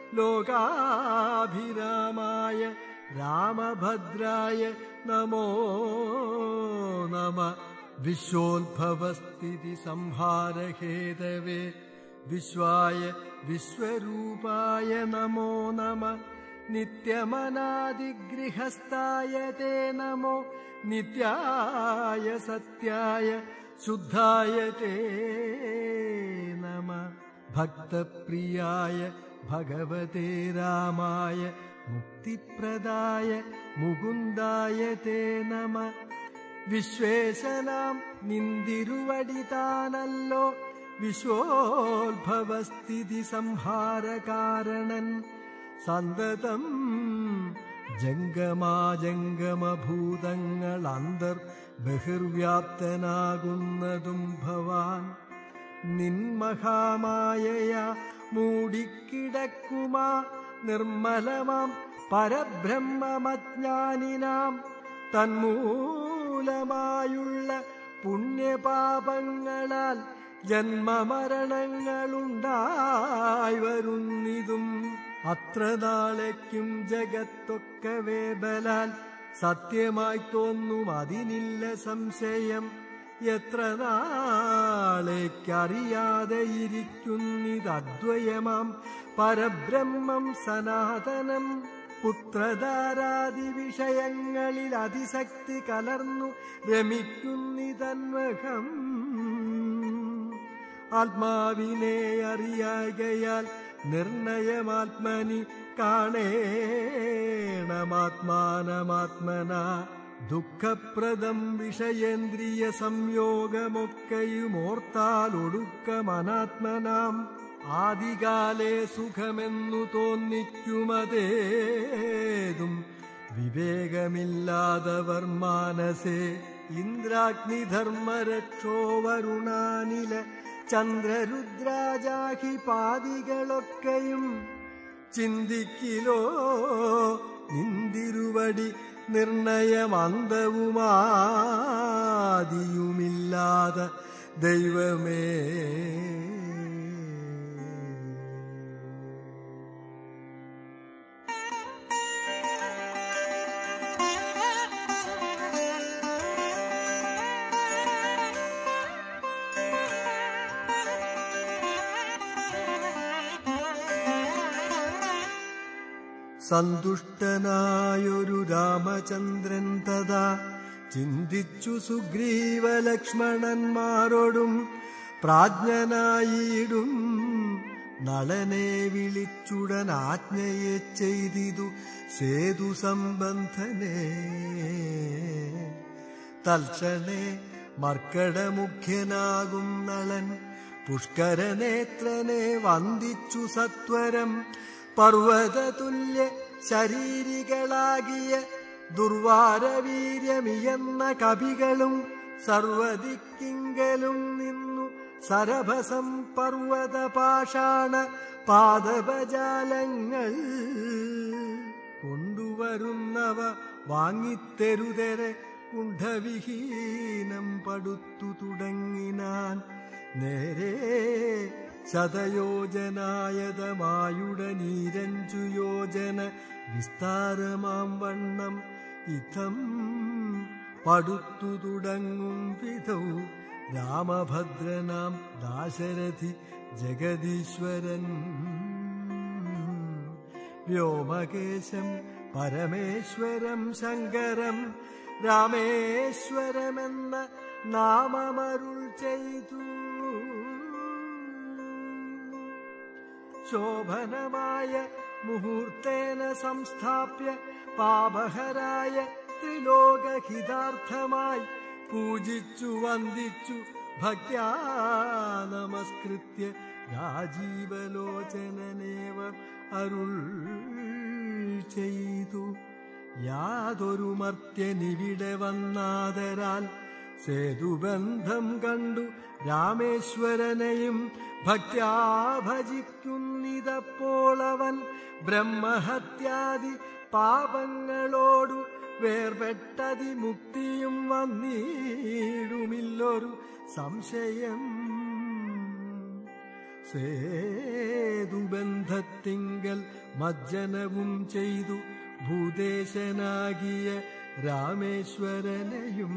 ലോകാഭിരാമായ രാമഭദ്രായ നമോ നമ വിശ്വോത്ഭവസ്ഥിതി സംഹാരഹേതവേ വിശ്വായ വിശ്വരൂപായ നമോ നമ നിത്യമനാദിഗൃഹസ്ഥായ തേ നമോ നിത്യായ സത്യായ ശുദ്ധായ തേ നമ ഭക്തപ്രിയായ ഭഗവതേ രാമായ മുക്തിപ്രദായ മുകുന്ദായ തേ നമ വിശ്വേശനാം നിന്തിരുവടിതാനല്ലോ വിശ്വോത്ഭവസ്ഥിതി സംഹാരകാരണൻ സന്തതം ജംഗമാജംഗമഭൂതങ്ങൾ അന്തർ ബഹിർവ്യാപ്തനാകുന്നതും ഭവാൻ നിന്മഹാമായയ മൂടിക്കിടക്കുമാ നിർമ്മലമാം പരബ്രഹ്മമജ്ഞാനിനാം തന്മൂലമായുള്ള പുണ്യപാപങ്ങളാൽ ജന്മമരണങ്ങളുണ്ടായി വരുന്നിതും അത്ര നാളേക്കും ജഗത്തൊക്കവേ ബലാൽ സത്യമായി തോന്നും അതിനില്ല സംശയം എത്ര നാളേക്കറിയാതെ ഇരിക്കുന്നിതദ്വയമാം പരബ്രഹ്മം സനാതനം പുത്രധാരാദി വിഷയങ്ങളിൽ അതിശക്തി കലർന്നു രമിക്കുന്നിതന്വഹം ആത്മാവിനെ അറിയാകയാൽ നിർണയമാത്മനി കാണേണമാത്മാനമാത്മന ദുഃഖപ്രദം വിഷയേന്ദ്രിയ സംയോഗമൊക്കെയും ഓർത്താൽ ഒടുക്കമനാത്മനാം ആദികാലേ സുഖമെന്നു തോന്നിക്കുമതേതും വിവേകമില്ലാതവർ മാനസേ ഇന്ദ്രാഗ്നിധർമ്മരക്ഷോ വരുണാനില ചന്ദ്രരുദ്രാജാഹി പാതികളൊക്കെയും ചിന്തിക്കിലോ നിന്തിരുവടി നിർണയമന്തവുമാദിയുമില്ലാതെ ദൈവമേ സന്തുഷ്ടനായൊരു രാമചന്ദ്രൻ തഥാ ചിന്തിച്ചു സുഗ്രീവ ലക്ഷ്മണന്മാരോടും പ്രാജ്ഞനായിടും നളനെ വിളിച്ചുടൻ ആജ്ഞയെ ചെയ്തിതു സേതു സംബന്ധനെ തൽക്ഷണേ മർക്കടമുഖ്യനാകും നളൻ പുഷ്കരനേത്രനെ വന്ദിച്ചു സത്വരം പർവ്വതതുല്യ ശരീരികളാകിയ ദുർവാരവീര്യമിയെന്ന കവികളും സർവദിക്കിങ്കലും നിന്നു സരഭസം പർവ്വത പാഷാണ പാദപജാലങ്ങൾ കൊണ്ടുവരുന്നവ വാങ്ങിത്തെരുതെരെ കുണ്ഠവിഹീനം പടുത്തു തുടങ്ങിനാൻ നേരെ ശതയോജനായതമായുടനീരഞ്ചു യോജന വിസ്താരമാം വണ്ണം ഇത്തം പടുത്തു തുടങ്ങും വിധൗ രാമഭദ്രനാം ദാശരഥി ജഗദീശ്വരൻ വ്യോമകേശം പരമേശ്വരം ശങ്കരം രാമേശ്വരമെന്ന നാമമരുൾ ചെയ്തു ശോഭനമായ മുഹൂർത്തേന സംസ്ഥാപ്യ പാപഹരായ ത്രിലോകഹിതാർത്ഥമായി പൂജിച്ചു വന്ദിച്ചു ഭക്യാ നമസ്കൃത്യ രാജീവലോചനനേവ അരുൾ ചെയ്തു യാതൊരു മർത്യനിവിടെ വന്നാതരാൽ സേതുബന്ധം കണ്ടു രാമേശ്വരനെയും ഭക്യാ ഭജിക്കുന്നിതപ്പോളവൻ ബ്രഹ്മഹത്യാദി പാപങ്ങളോടു വേർപെട്ടതി മുക്തിയും വന്നിടുമില്ലൊരു സംശയം സേതുബന്ധത്തിങ്കൽ മജ്ജനവും ചെയ്തു ഭൂദേശനാകിയ രാമേശ്വരനെയും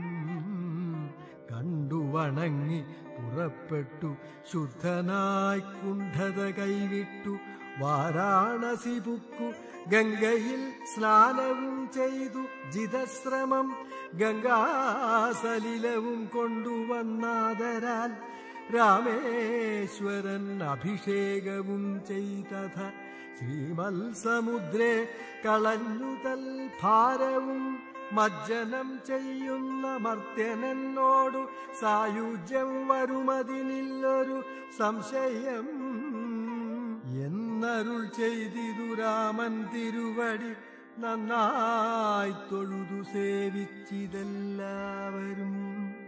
കണ്ടു വണങ്ങി പുറപ്പെട്ടു ശുദ്ധനായി കുണ്ഠത കൈവിട്ടു വാരാണസി പുക്കു ഗംഗയിൽ സ്നാനവും ചെയ്തു ജിതശ്രമം ഗംഗാസലിലവും കൊണ്ടുവന്നാദരാൽ രാമേശ്വരൻ അഭിഷേകവും ചെയ്തഥ ശ്രീമത്സമുദ്രേ കളഞ്ഞുതൽ ഭാരവും മജ്ജനം ചെയ്യുന്ന മർത്യനെന്നോടു സായുജ്യം വരുമതിനില്ലൊരു സംശയം എന്നരുൾ ചെയ്തിതു രാമൻ തിരുവടി നന്നായി തൊഴുതു സേവിച്ചിതെല്ലാവരും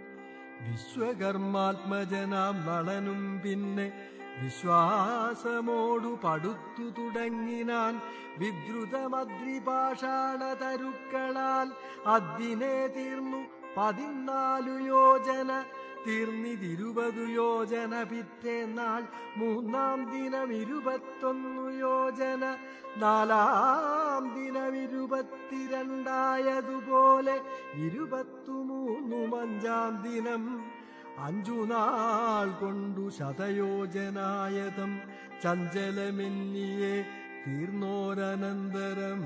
വിശ്വകർമാത്മജനാം നളനും പിന്നെ വിശ്വാസമോടു പടുത്തു തുടങ്ങിനാൻ വിദ്രുതമദ്രിപാഷാണ തരുക്കളാൽ അതിനെ തീർന്നു പതിനാലു യോജന തീർന്നിതിരുപതു യോജന പിറ്റേന്നാൾ മൂന്നാം ദിനം ഇരുപത്തൊന്നു യോജന നാലാം ദിനം ഇരുപത്തിരണ്ടായതുപോലെ ഇരുപത്തുമൂന്നും അഞ്ചാം ദിനം അഞ്ചു നാൾ കൊണ്ടു ശതയോജനായതം ചഞ്ചലമെന്നിയെ തീർന്നോരനന്തരം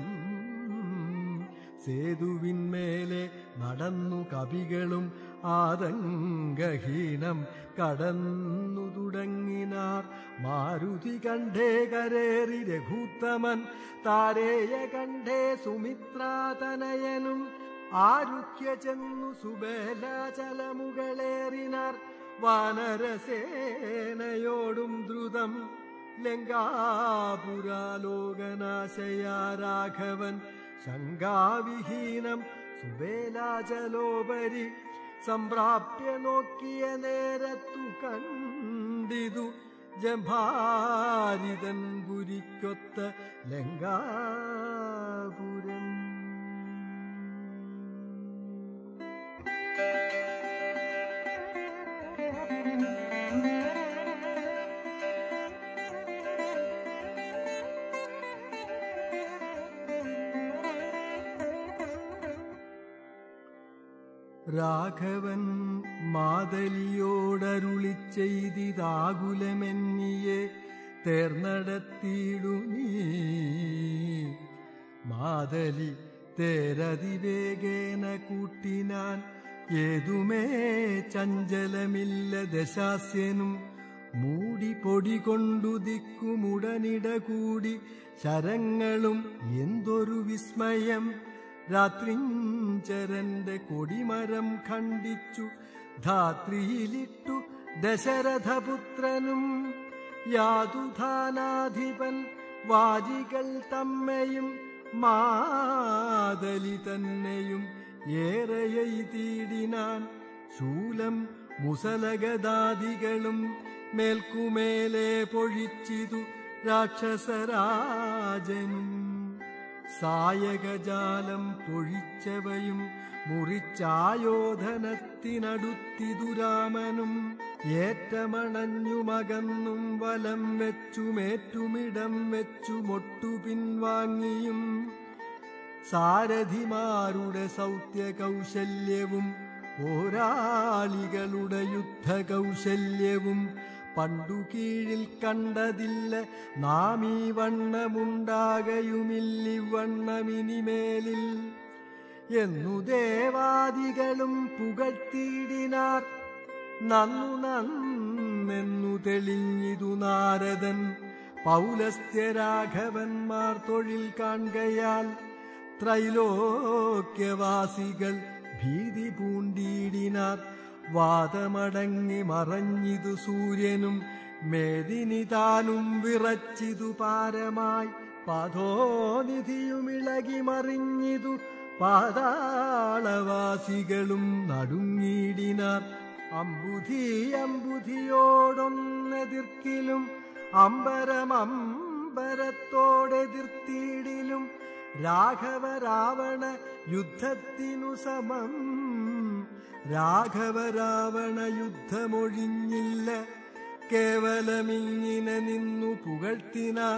സേതുവിന്മേലെ നടന്നു കവികളും ആതങ്കഹീനം കടന്നു തുടങ്ങിനാർ മാരുതി കണ്ഠേ കരേറി രഘൂത്തമൻ താരേയ കണ്ഠേ സുമിത്രാതനയനും ആരുഹ്യ ചെന്നു സുബേലാചലമുകളേറിനാർ വാനരസേനയോടും ദ്രുതം ലങ്കാപുരാലോകനാശയാ രാഘവൻ ശങ്കാവിഹീനം സുബേലാചലോപരി സംപ്രാപ്യ നോക്കിയ നേരത്തു കണ്ടിതു ജംഭാരിതൻ പുരിക്കൊത്ത ലങ്കാപുരം രാഘവൻ മാതലിയോടരുളി ചെയ്തിതാകുലമെന്നിയെ തേർന്നടത്തിയിടു നീ മാതലി തേരതിവേഗേന കൂട്ടിനാൻ ഏതുമേ ചഞ്ചലമില്ല ദശാസ്യനും മൂടി പൊടി കൊണ്ടു ദിക്കുമുടനിട കൂടി ശരങ്ങളും എന്തൊരു വിസ്മയം രാത്രിഞ്ചരന്റെ കൊടിമരം ഖണ്ഡിച്ചു ധാത്രിയിലിട്ടു ദശരഥപുത്രനും യാതുധാനാധിപൻ വാജികൾ തമ്മയും മാതലി തന്നെയും ഏറെ തീടിനാൻ ശൂലം മുസലഗദാദികളും മേൽക്കുമേലെ പൊഴിച്ചിതു രാക്ഷസരാജനും സായകജാലം പൊഴിച്ചവയും മുറിച്ചായോധനത്തിനടുത്തിതു രാമനും ഏറ്റമണഞ്ഞുമകന്നും വലം വെച്ചുമേറ്റുമിടം വെച്ചുമൊട്ടു പിൻവാങ്ങിയും സാരഥിമാരുടെ സൗത്യ കൗശല്യവും പോരാളികളുടെ യുദ്ധ കൗശല്യവും പണ്ടു കീഴിൽ കണ്ടതില്ല നാമീ വണ്ണമുണ്ടാകയുമില്ലിവണ്ണമിനിമേലിൽ എന്നു ദേവാദികളും പുകഴ്ത്തിയിടിനാർ നന്നു നന്നെന്നു തെളിഞ്ഞിതു നാരദൻ പൗലസ്ത്യരാഘവന്മാർ തൊഴിൽ കാണുകയാൽ ത്രൈലോക്യവാസികൾ ഭീതി പൂണ്ടിയിടിനാർ വാദമടങ്ങി മറഞ്ഞിതു സൂര്യനും മേദിനി താനും വിറച്ചിതു പാരമായി പാതോനിധിയുമിളകി മറിഞ്ഞിതു പാതാളവാസികളും നടുങ്ങിയിടിനാർ അമ്പുധി അമ്പുധിയോടൊന്നെതിർക്കിലും അമ്പരം അമ്പരത്തോടെതിർത്തിയിടിലും രാഘവ രാവണ യുദ്ധത്തിനു സമം രാഘവ രാവണ യുദ്ധമൊഴിഞ്ഞില്ല കേവലമിങ്ങിനെ നിന്നു പുകഴ്ത്തിനാർ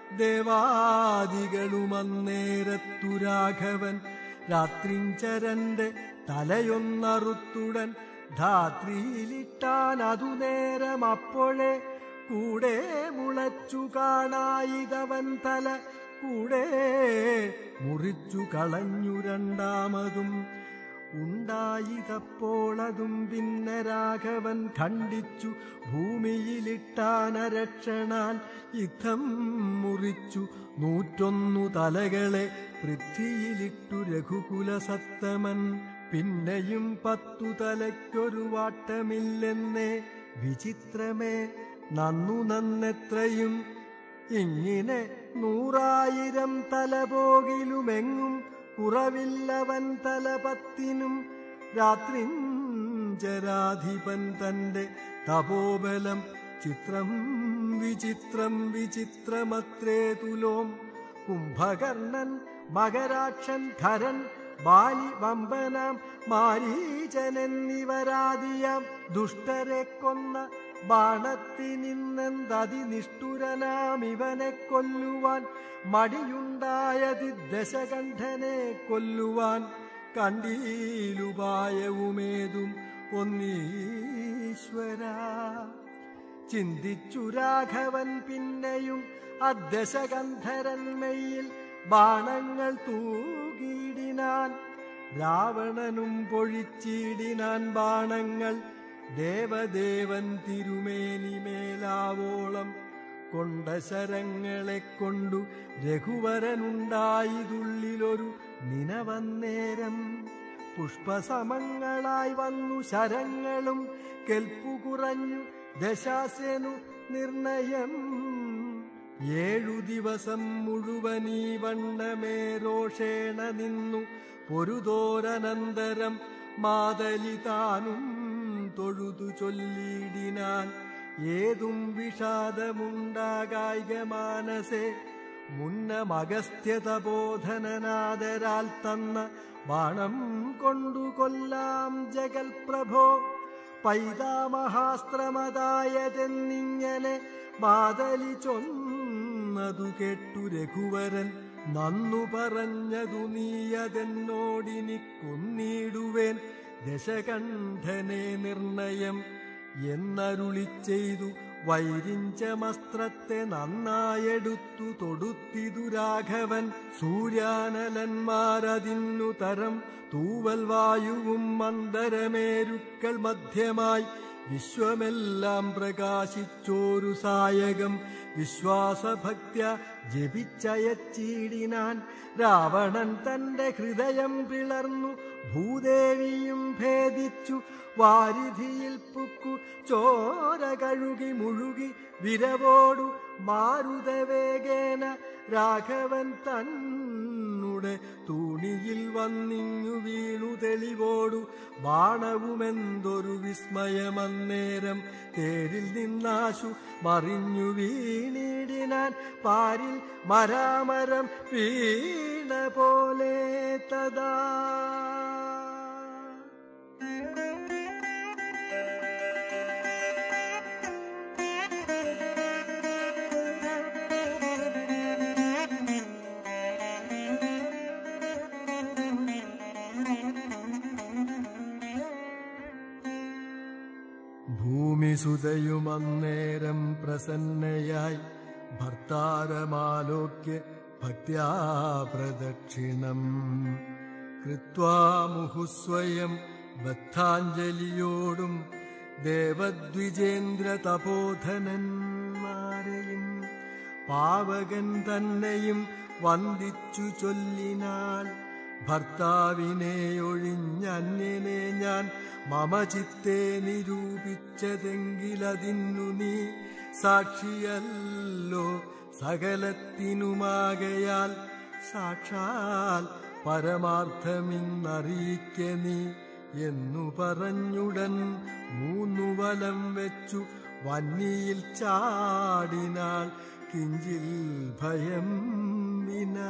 ദേവാദികളുമന്നേരത്തു രാഘവൻ രാത്രിഞ്ചരന്റെ തലയൊന്നറുത്തുടൻ ധാത്രിയിലിട്ടാൻ അതു നേരം അപ്പോഴേ കൂടെ മുളച്ചു കാണായിതവൻ തല കൂടെ മുറിച്ചു കളഞ്ഞു രണ്ടാമതും ഉണ്ടായിതപ്പോളതും പിന്നെ രാഘവൻ ഖണ്ഡിച്ചു ഭൂമിയിലിട്ടാനരക്ഷണാൽ യുദ്ധം മുറിച്ചു നൂറ്റൊന്നു തലകളെ പൃഥ്വിയിലിട്ടു രഘുകുലസത്തമൻ പിന്നെയും പത്തു തലയ്ക്കൊരു വാട്ടമില്ലെന്നേ വിചിത്രമേ നന്നു നന്നെത്രയും ഇങ്ങനെ നൂറായിരം തല പോകിലുമെങ്ങും കുറവില്ലവൻ തലപത്തിനും രാത്രിഞ്ചരാധിപൻ തന്റെ തപോബലം ചിത്രം വിചിത്രം വിചിത്രമത്രേ തുലോം കുംഭകർണൻ മകരാക്ഷൻ ധരൻ ബാലി വമ്പനാം മാരീചനെന്നിവരാദിയാം ദുഷ്ടരെ കൊന്ന ബാണത്തിനിന്നെന്തതി നിഷ്ഠുരനാം ഇവനെ കൊല്ലുവാൻ മടിയുണ്ടായതി ദശകണ്ഠനെ കൊല്ലുവാൻ കണ്ടീലുപായവുമേതും ഒന്നീശ്വര ചിന്തിച്ചു രാഘവൻ പിന്നെയും അദ്ദശകന്ധരന്മയിൽ ബാണങ്ങൾ തൂകിയിടിനാൻ രാവണനും പൊഴിച്ചിടിനാൻ ബാണങ്ങൾ ദേവദേവൻ തിരുമേനിമേലാവോളം കൊണ്ട ശരങ്ങളെ കൊണ്ടു രഘുവരനുണ്ടായതുള്ളിലൊരു നിനവന്നേരം പുഷ്പസമങ്ങളായി വന്നു ശരങ്ങളും കെൽപ്പു കുറഞ്ഞു ദശാസ്യനു നിർണയം ഏഴു ദിവസം മുഴുവനീ വണ്ണമേ രോഷേണ നിന്നു പൊരുതോരനന്തരം മാതലി താനും തൊഴുതു ചൊല്ലിയിടിനാൻ ഏതും വിഷാദമുണ്ടാകായിക മാനസേ മുന്നമഗസ്ത്യതബോധനനാദരാൽ തന്ന ബാണം കൊണ്ടു കൊല്ലാം ജഗൽ പ്രഭോ പൈതാമഹാസ്ത്രമതായതെന്നിങ്ങനെ മാതലി ചൊന്നതു കേട്ടു രഘുവരൻ നന്നു പറഞ്ഞതു നീയതെന്നോടിനി കൊന്നിടുവേൻ ദശകണ്ഠനെ നിർണയം എന്നരുളി ചെയ്തു വൈരിഞ്ചമസ്ത്രത്തെ നന്നായെടുത്തു തൊടുത്തിതു രാഘവൻ സൂര്യാനലന്മാരതിന്നു തരം തൂവൽ വായുവും മന്ദരമേരുക്കൾ മധ്യമായി വിശ്വമെല്ലാം പ്രകാശിച്ചോരു സായകം വിശ്വാസഭക്ത്യ ജപിച്ചയച്ചീടിനാൻ രാവണൻ തന്റെ ഹൃദയം പിളർന്നു ഭൂദേവിയും ഭേദിച്ചു വാരിധിയിൽ പുക്കു ചോര കഴുകി മുഴുകി വിരവോടു മാരുതവേഗേന രാഘവൻ തന്നുടെ തൂണിയിൽ വന്നിങ്ങു വീണു തെളിവോടു ബാണവുമെന്തൊരു വിസ്മയമന്നേരം തേരിൽ നിന്നാശു മറിഞ്ഞു വീണിടിനാൻ പാരിൽ മരാമരം വീണ പോലെ തദാ ഭൂമിസുതയുമന്നേരം പ്രസന്നയായി ഭർത്താരമാലോക്യ ഭക്ത്യാ പ്രദക്ഷിണം കൃത്വാ മുഹുസ്വയം ബദ്ധാഞ്ജലിയോടും ദേവദ്വിജേന്ദ്ര തപോധനന്മാരെയും പാവകൻ തന്നെയും വന്ദിച്ചു ചൊല്ലിനാൾ ഭർത്താവിനെ ഒഴിഞ്ഞന്യനെ ഞാൻ മമ ചിത്തെ നിരൂപിച്ചതെങ്കിലതിന്നു നീ സാക്ഷിയല്ലോ സകലത്തിനുമാകയാൽ സാക്ഷാൽ പരമാർത്ഥമിന്നറിയിക്ക നീ എന്നു പറഞ്ഞുടൻ മൂന്നു വലം വെച്ചു വന്നിയിൽ ചാടിനാൾ കിഞ്ചിൽ ഭയം വിനാ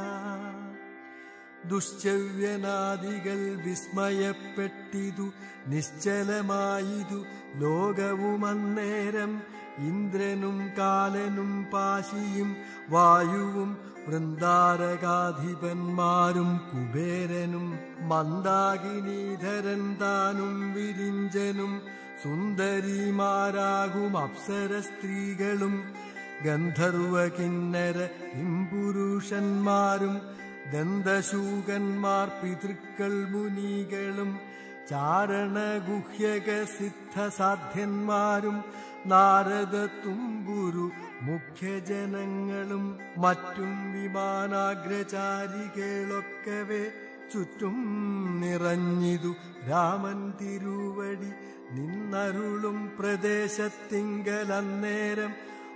ദുശ്ചവ്യനാദികൾ വിസ്മയപ്പെട്ടിതു നിശ്ചലമായിതു ലോകവുമന്നേരം ഇന്ദ്രനും കാലനും പാശിയും വായുവും വൃന്ദാരകാധിപന്മാരും കുബേരനും മന്ദാകിനീധരൻ താനും വിരിഞ്ചനും സുന്ദരിമാരാകും അപ്സര സ്ത്രീകളും ഗന്ധർവ കിന്നര ഇമ്പുരുഷന്മാരും ദന്തശൂകന്മാർ പിതൃക്കൾ മുനികളും ചാരണഗുഹ്യക സിദ്ധസാധ്യന്മാരും നാരദ തുമ്പുരു മുഖ്യജനങ്ങളും മറ്റും വിമാനാഗ്രചാരികളൊക്കവേ ചുറ്റും നിറഞ്ഞിതു രാമൻ തിരുവടി നിന്നരുളും പ്രദേശത്തിങ്കലന്നേരം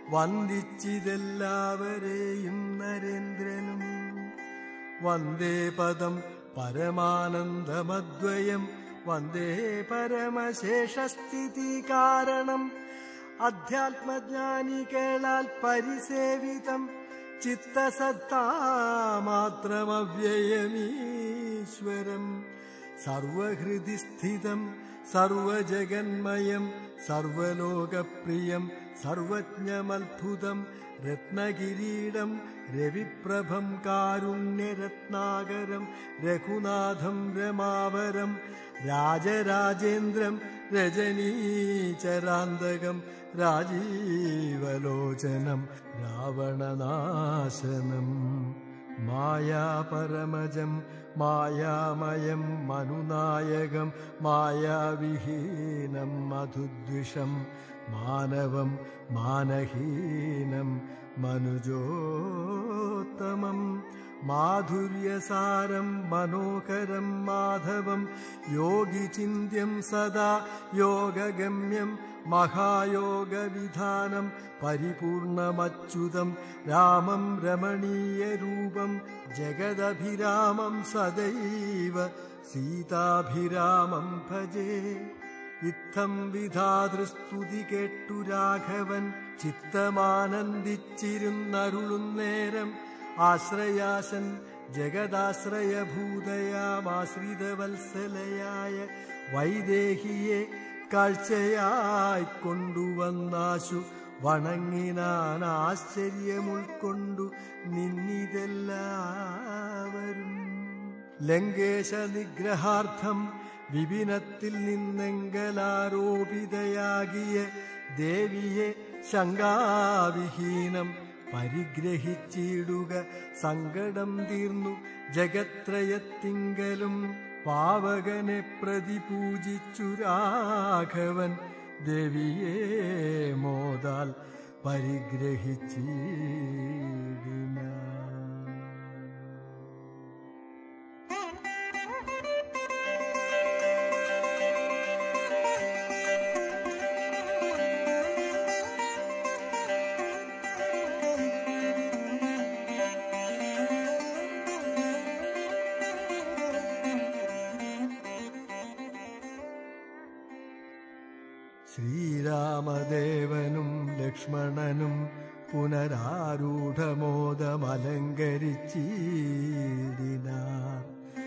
വന്ദിച്ചിതെല്ലാവരെയും നരേന്ദ്രനും വന്ദേ പദം പരമാനന്ദമദ്വയം വന്ദേ പരമശേഷസ്ഥിതി കാരണം അധ്യാത്മജ്ഞാനികളാൽ പരിസേവിതം ചിത്തസത്താമാത്രമവ്യയമീശ്വരം സർവഹൃദി സ്ഥിതം സർവജഗന്മയം സർവലോകപ്രിയം സർവജ്ഞമത്ഭുതം രത്നകിരീടം രവിപ്രഭം കാരുണ്യരത്നാകരം രഘുനാഥം രമാവരം രാജരാജേന്ദ്രം രജനീചരാന്തകം രാജീവലോചനം രാവണനാശനം മായാപരമജം മായാമയം മനുനായകം മായാവിഹീനം മധുദ്വിഷം മാനവം മാനഹീനം മനുജോത്തമം മാധുര്യസാരം മനോഹരം മാധവം യോഗിചിന്യം സദാ യോഗഗമ്യം മഹായോഗവിധാനം പരിപൂർണമച്യുതം രാമം രമണീയരൂപം ജഗദഭിരാമം സദൈവ സീതാഭിരാമം ഭജേ ഇത്തം വിധാതൃസ്തുതി കേട്ടു രാഘവൻ ചിത്തമാനന്ദിച്ചിരുന്നരുളുന്നേരം ആശ്രയാശൻ ജഗദാശ്രയഭൂതയാമാശ്രിതവത്സലയായ വൈദേഹിയെ കാഴ്ചയായി കൊണ്ടുവന്നാശു വണങ്ങിനാൻ ആശ്ചര്യമുൾക്കൊണ്ടു നിന്നിതെല്ലാവരും ലങ്കേശ നിഗ്രഹാർത്ഥം വിപിനത്തിൽ നിന്നെങ്കലാരോപിതയാകിയ ദേവിയെ ശങ്കാവിഹീനം പരിഗ്രഹിച്ചിടുക സങ്കടം തീർന്നു ജഗത്രയത്തിങ്കലും പാവകനെ പ്രതി പൂജിച്ചു രാഘവൻ ദേവിയെ മോദാൽ പരിഗ്രഹിച്ചിടിന ശ്രീരാമദേവനും ലക്ഷ്മണനും പുനരാരൂഢമോദമലങ്കരിച്ചിടിനാർ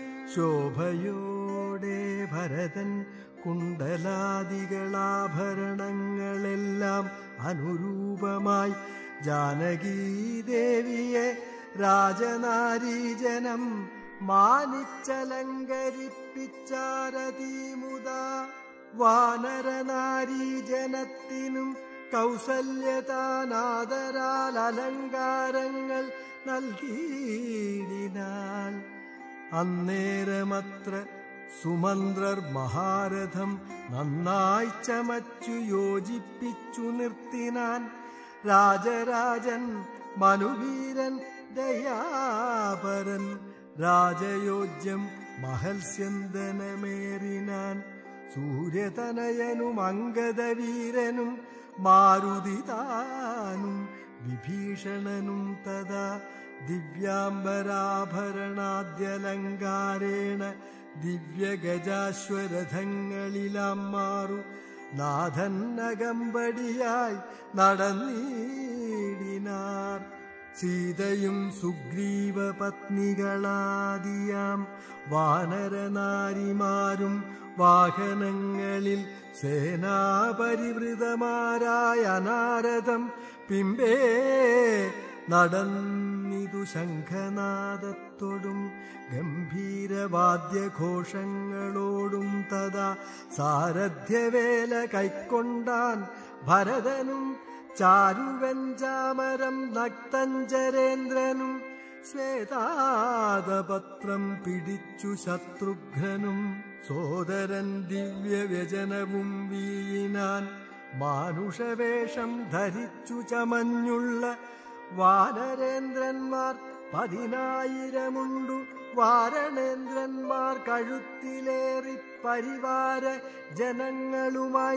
ശോഭയോടെ ഭരതൻ കുണ്ടലാദികളാഭരണങ്ങളെല്ലാം അനുരൂപമായി ജാനകീദേവിയെ രാജനാരീജനം മാനിച്ചലങ്കരിപ്പിച്ചാരതീമുത വാനരനാരീജനത്തിനും കൗസല്യതാനാദരാൽ അലങ്കാരങ്ങൾ നൽകിയിടിനാൾ അന്നേരമത്ര സുമന്ത്രർ മഹാരഥം നന്നായി ചമച്ചു യോജിപ്പിച്ചു നിർത്തിനാൻ രാജരാജൻ മനുവീരൻ ദയാപരൻ രാജയോജ്യം മഹൽസ്യന്തനമേറിനാൻ സൂര്യതനയനും അങ്കദവീരനും മാരുതിതാനും വിഭീഷണനും തഥാ ദിവ്യാംബരാഭരണാദ്യലങ്കാരേണ ദിവ്യഗജാശ്വരഥങ്ങളിലാം മാറു നാഥന്നകമ്പടിയായി നടന്നീടിനാർ സീതയും സുഗ്രീവ പത്നികളാദിയാം വാനരനാരിമാരും വാഹനങ്ങളിൽ സേനാപരിവൃതമാരായ അനാരഥം പിമ്പേ നടന്നിതു ശംഖനാദത്തോടും ഗംഭീരവാദ്യഘോഷങ്ങളോടും തഥാ സാരഥ്യവേല കൈക്കൊണ്ടാൻ ഭരതനും ചാരുവഞ്ചാമരം നക്തഞ്ചരേന്ദ്രനും ശ്വേതാദപത്രം പിടിച്ചു ശത്രുഘ്നനും സോദരൻ ദിവ്യവ്യജനവും വീയിനാൻ മാനുഷവേഷം ധരിച്ചു ചമഞ്ഞുള്ള വാനരേന്ദ്രന്മാർ പതിനായിരമുണ്ടു വാരണേന്ദ്രന്മാർ കഴുത്തിലേറി പരിവാര ജനങ്ങളുമായി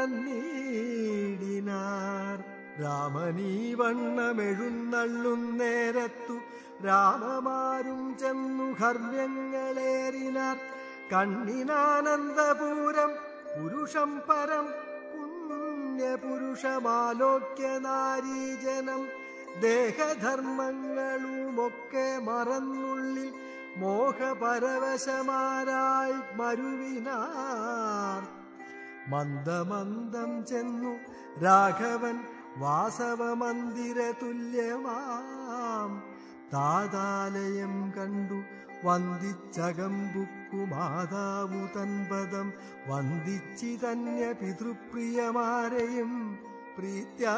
നടന്നീടിനാർ രാമനീ വണ്ണമെഴുന്നള്ളുന്നേരത്തു രാമമാരും ചെന്നു ഹർമ്യങ്ങളേറിനാർ കണ്ണിനാനന്ദപൂരം പുരുഷം പരം പുണ്യപുരുഷമാലോക്യ നാരീജനം ദേഹധർമ്മങ്ങളുമൊക്കെ മറന്നുള്ളിൽ മോഹപരവശമാരായി മരുവിനാർ മന്ദമന്ദം ചെന്നു രാഘവൻ വാസവമന്ദിര തുല്യമാം താതാലയം കണ്ടു വന്ദിച്ചകമ്പുക്കു മാതാവു തൻപദം വന്ദിച്ചിതന്യ പിതൃപ്രിയമാരെയും പ്രീത്യാ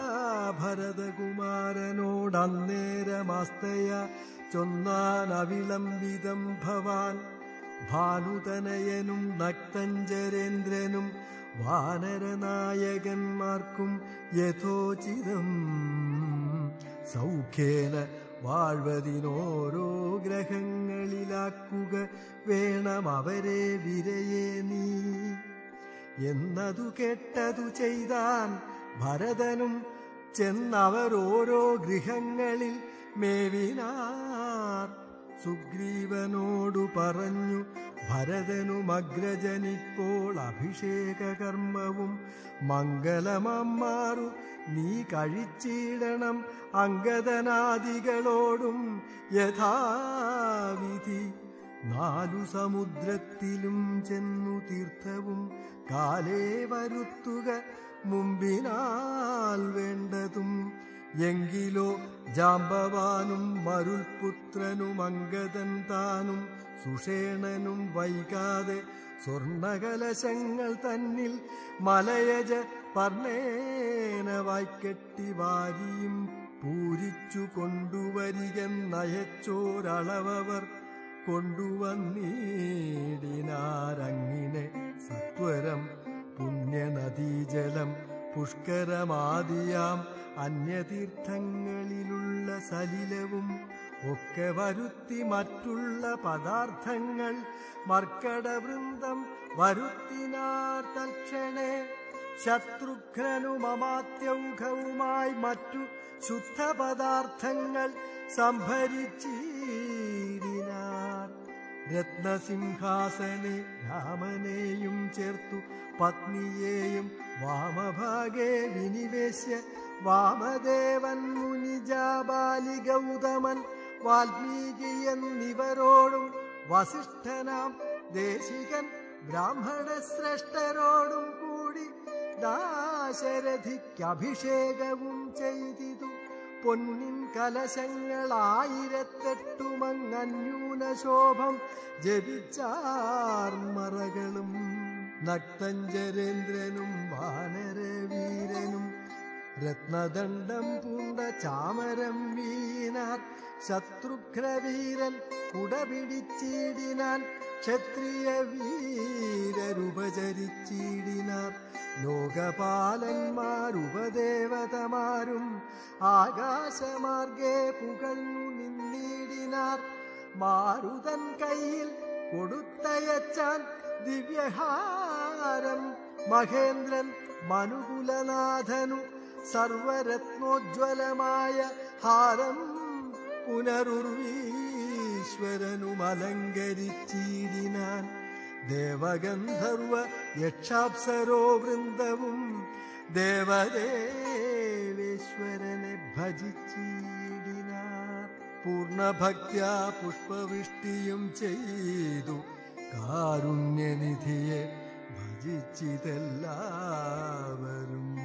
ഭരതകുമാരനോടന്നേരമാസ്തയ ചൊന്നാൻ അവിളംബിതം ഭവാൻ ഭാനുതനയനും നക്തഞ്ചരേന്ദ്രനും വാനരനായകന്മാർക്കും യഥോചിതം സൗഖ്യേന വാഴ്വതിനോരോ ഗ്രഹങ്ങളിലാക്കുക വേണം അവരെ വിരയെ നീ എന്നതു കേട്ടതു ചെയ്താൻ ഭരതനും ചെന്നവരോരോ ഗൃഹങ്ങളിൽ മേവിനാർ സുഗ്രീവനോടു പറഞ്ഞു ഭരതനുമഗ്രജനിപ്പോൾ അഭിഷേക കർമ്മവും മംഗലമാറു നീ കഴിച്ചിടണം അങ്കദനാദികളോടും യഥാവിധി നാലു സമുദ്രത്തിലും ചെന്നു തീർത്ഥവും കാലേ വരുത്തുക മുമ്പിനാൽ വേണ്ടതും എങ്കിലോ ജാമ്പവാനും മരുൾപുത്രനും അങ്കദൻ താനും സുഷേണനും വൈകാതെ സ്വർണകലശങ്ങൾ തന്നിൽ മലയജ പർണേന വായ്ക്കെട്ടി വാരിയും പൂരിച്ചു കൊണ്ടുവരികെന്നയച്ചോരളവർ കൊണ്ടുവന്നീടിനാരങ്ങിനെ സത്വരം പുണ്യനദീജലം പുഷ്കരമാദിയാം അന്യതീർത്ഥങ്ങളിലുള്ള സലിലവും ഒക്കെ വരുത്തി മറ്റുള്ള പദാർത്ഥങ്ങൾ മർക്കടവൃന്ദം വരുത്തിനാർ തൽക്ഷണേ ശത്രുഘ്നനുമമാത്യൗഘവുമായി മറ്റു ശുദ്ധപദാർത്ഥങ്ങൾ സംഭരിച്ചീടിനാർ രത്നസിംഹാസനെ രാമനെയും ചേർത്തു പത്നിയെയും വാമഭാഗേ വിനിവേശ്യ വാമദേവൻ മുനിജാബാലി ഗൗതമൻ വാൽമീകി എന്നിവരോടും വസിഷ്ഠനാം ദേശികൻ ബ്രാഹ്മണ ശ്രേഷ്ഠരോടും കൂടി ദാശരഥിക്ക് അഭിഷേകവും ചെയ്തിതു പൊന്നിൻ കലശങ്ങളായിരത്തെട്ടുമങ്ങന്യൂന ശോഭം ജപിച്ചാർമറകളും നക്തഞ്ചരേന്ദ്രനും വാനരവീരനും രത്നദണ്ഡം പൂണ്ട ചാമരം വീണാർ ശത്രുഘ്നവീരൻ കുടപിടിച്ചിടിനാൻ ക്ഷത്രിയ വീരരുപചരിച്ചിടിനാർ ലോകപാലന്മാരുപദേവതമാരും ആകാശമാർഗെ പുകഴ്ന്നു നിന്നിടിനാർ മാരുതൻ കയ്യിൽ കൊടുത്തയച്ചാൻ ദിവ്യഹാരം മഹേന്ദ്രൻ മനുകുലനാഥനു സർവരത്നോജ്വലമായ ഹാരം പുനരുർവീശ്വരനും അലങ്കരിച്ചിടിനാൻ ദേവഗന്ധർവ യക്ഷാപ്സരോ വൃന്ദവും ദേവദേവേശ്വരനെ ഭജിച്ചിടിനാർ പൂർണ്ണഭക്ത്യാ പുഷ്പവൃഷ്ടിയും ചെയ്തു കാരുണ്യനിധിയെ ഭജിച്ചിതെല്ലാവരും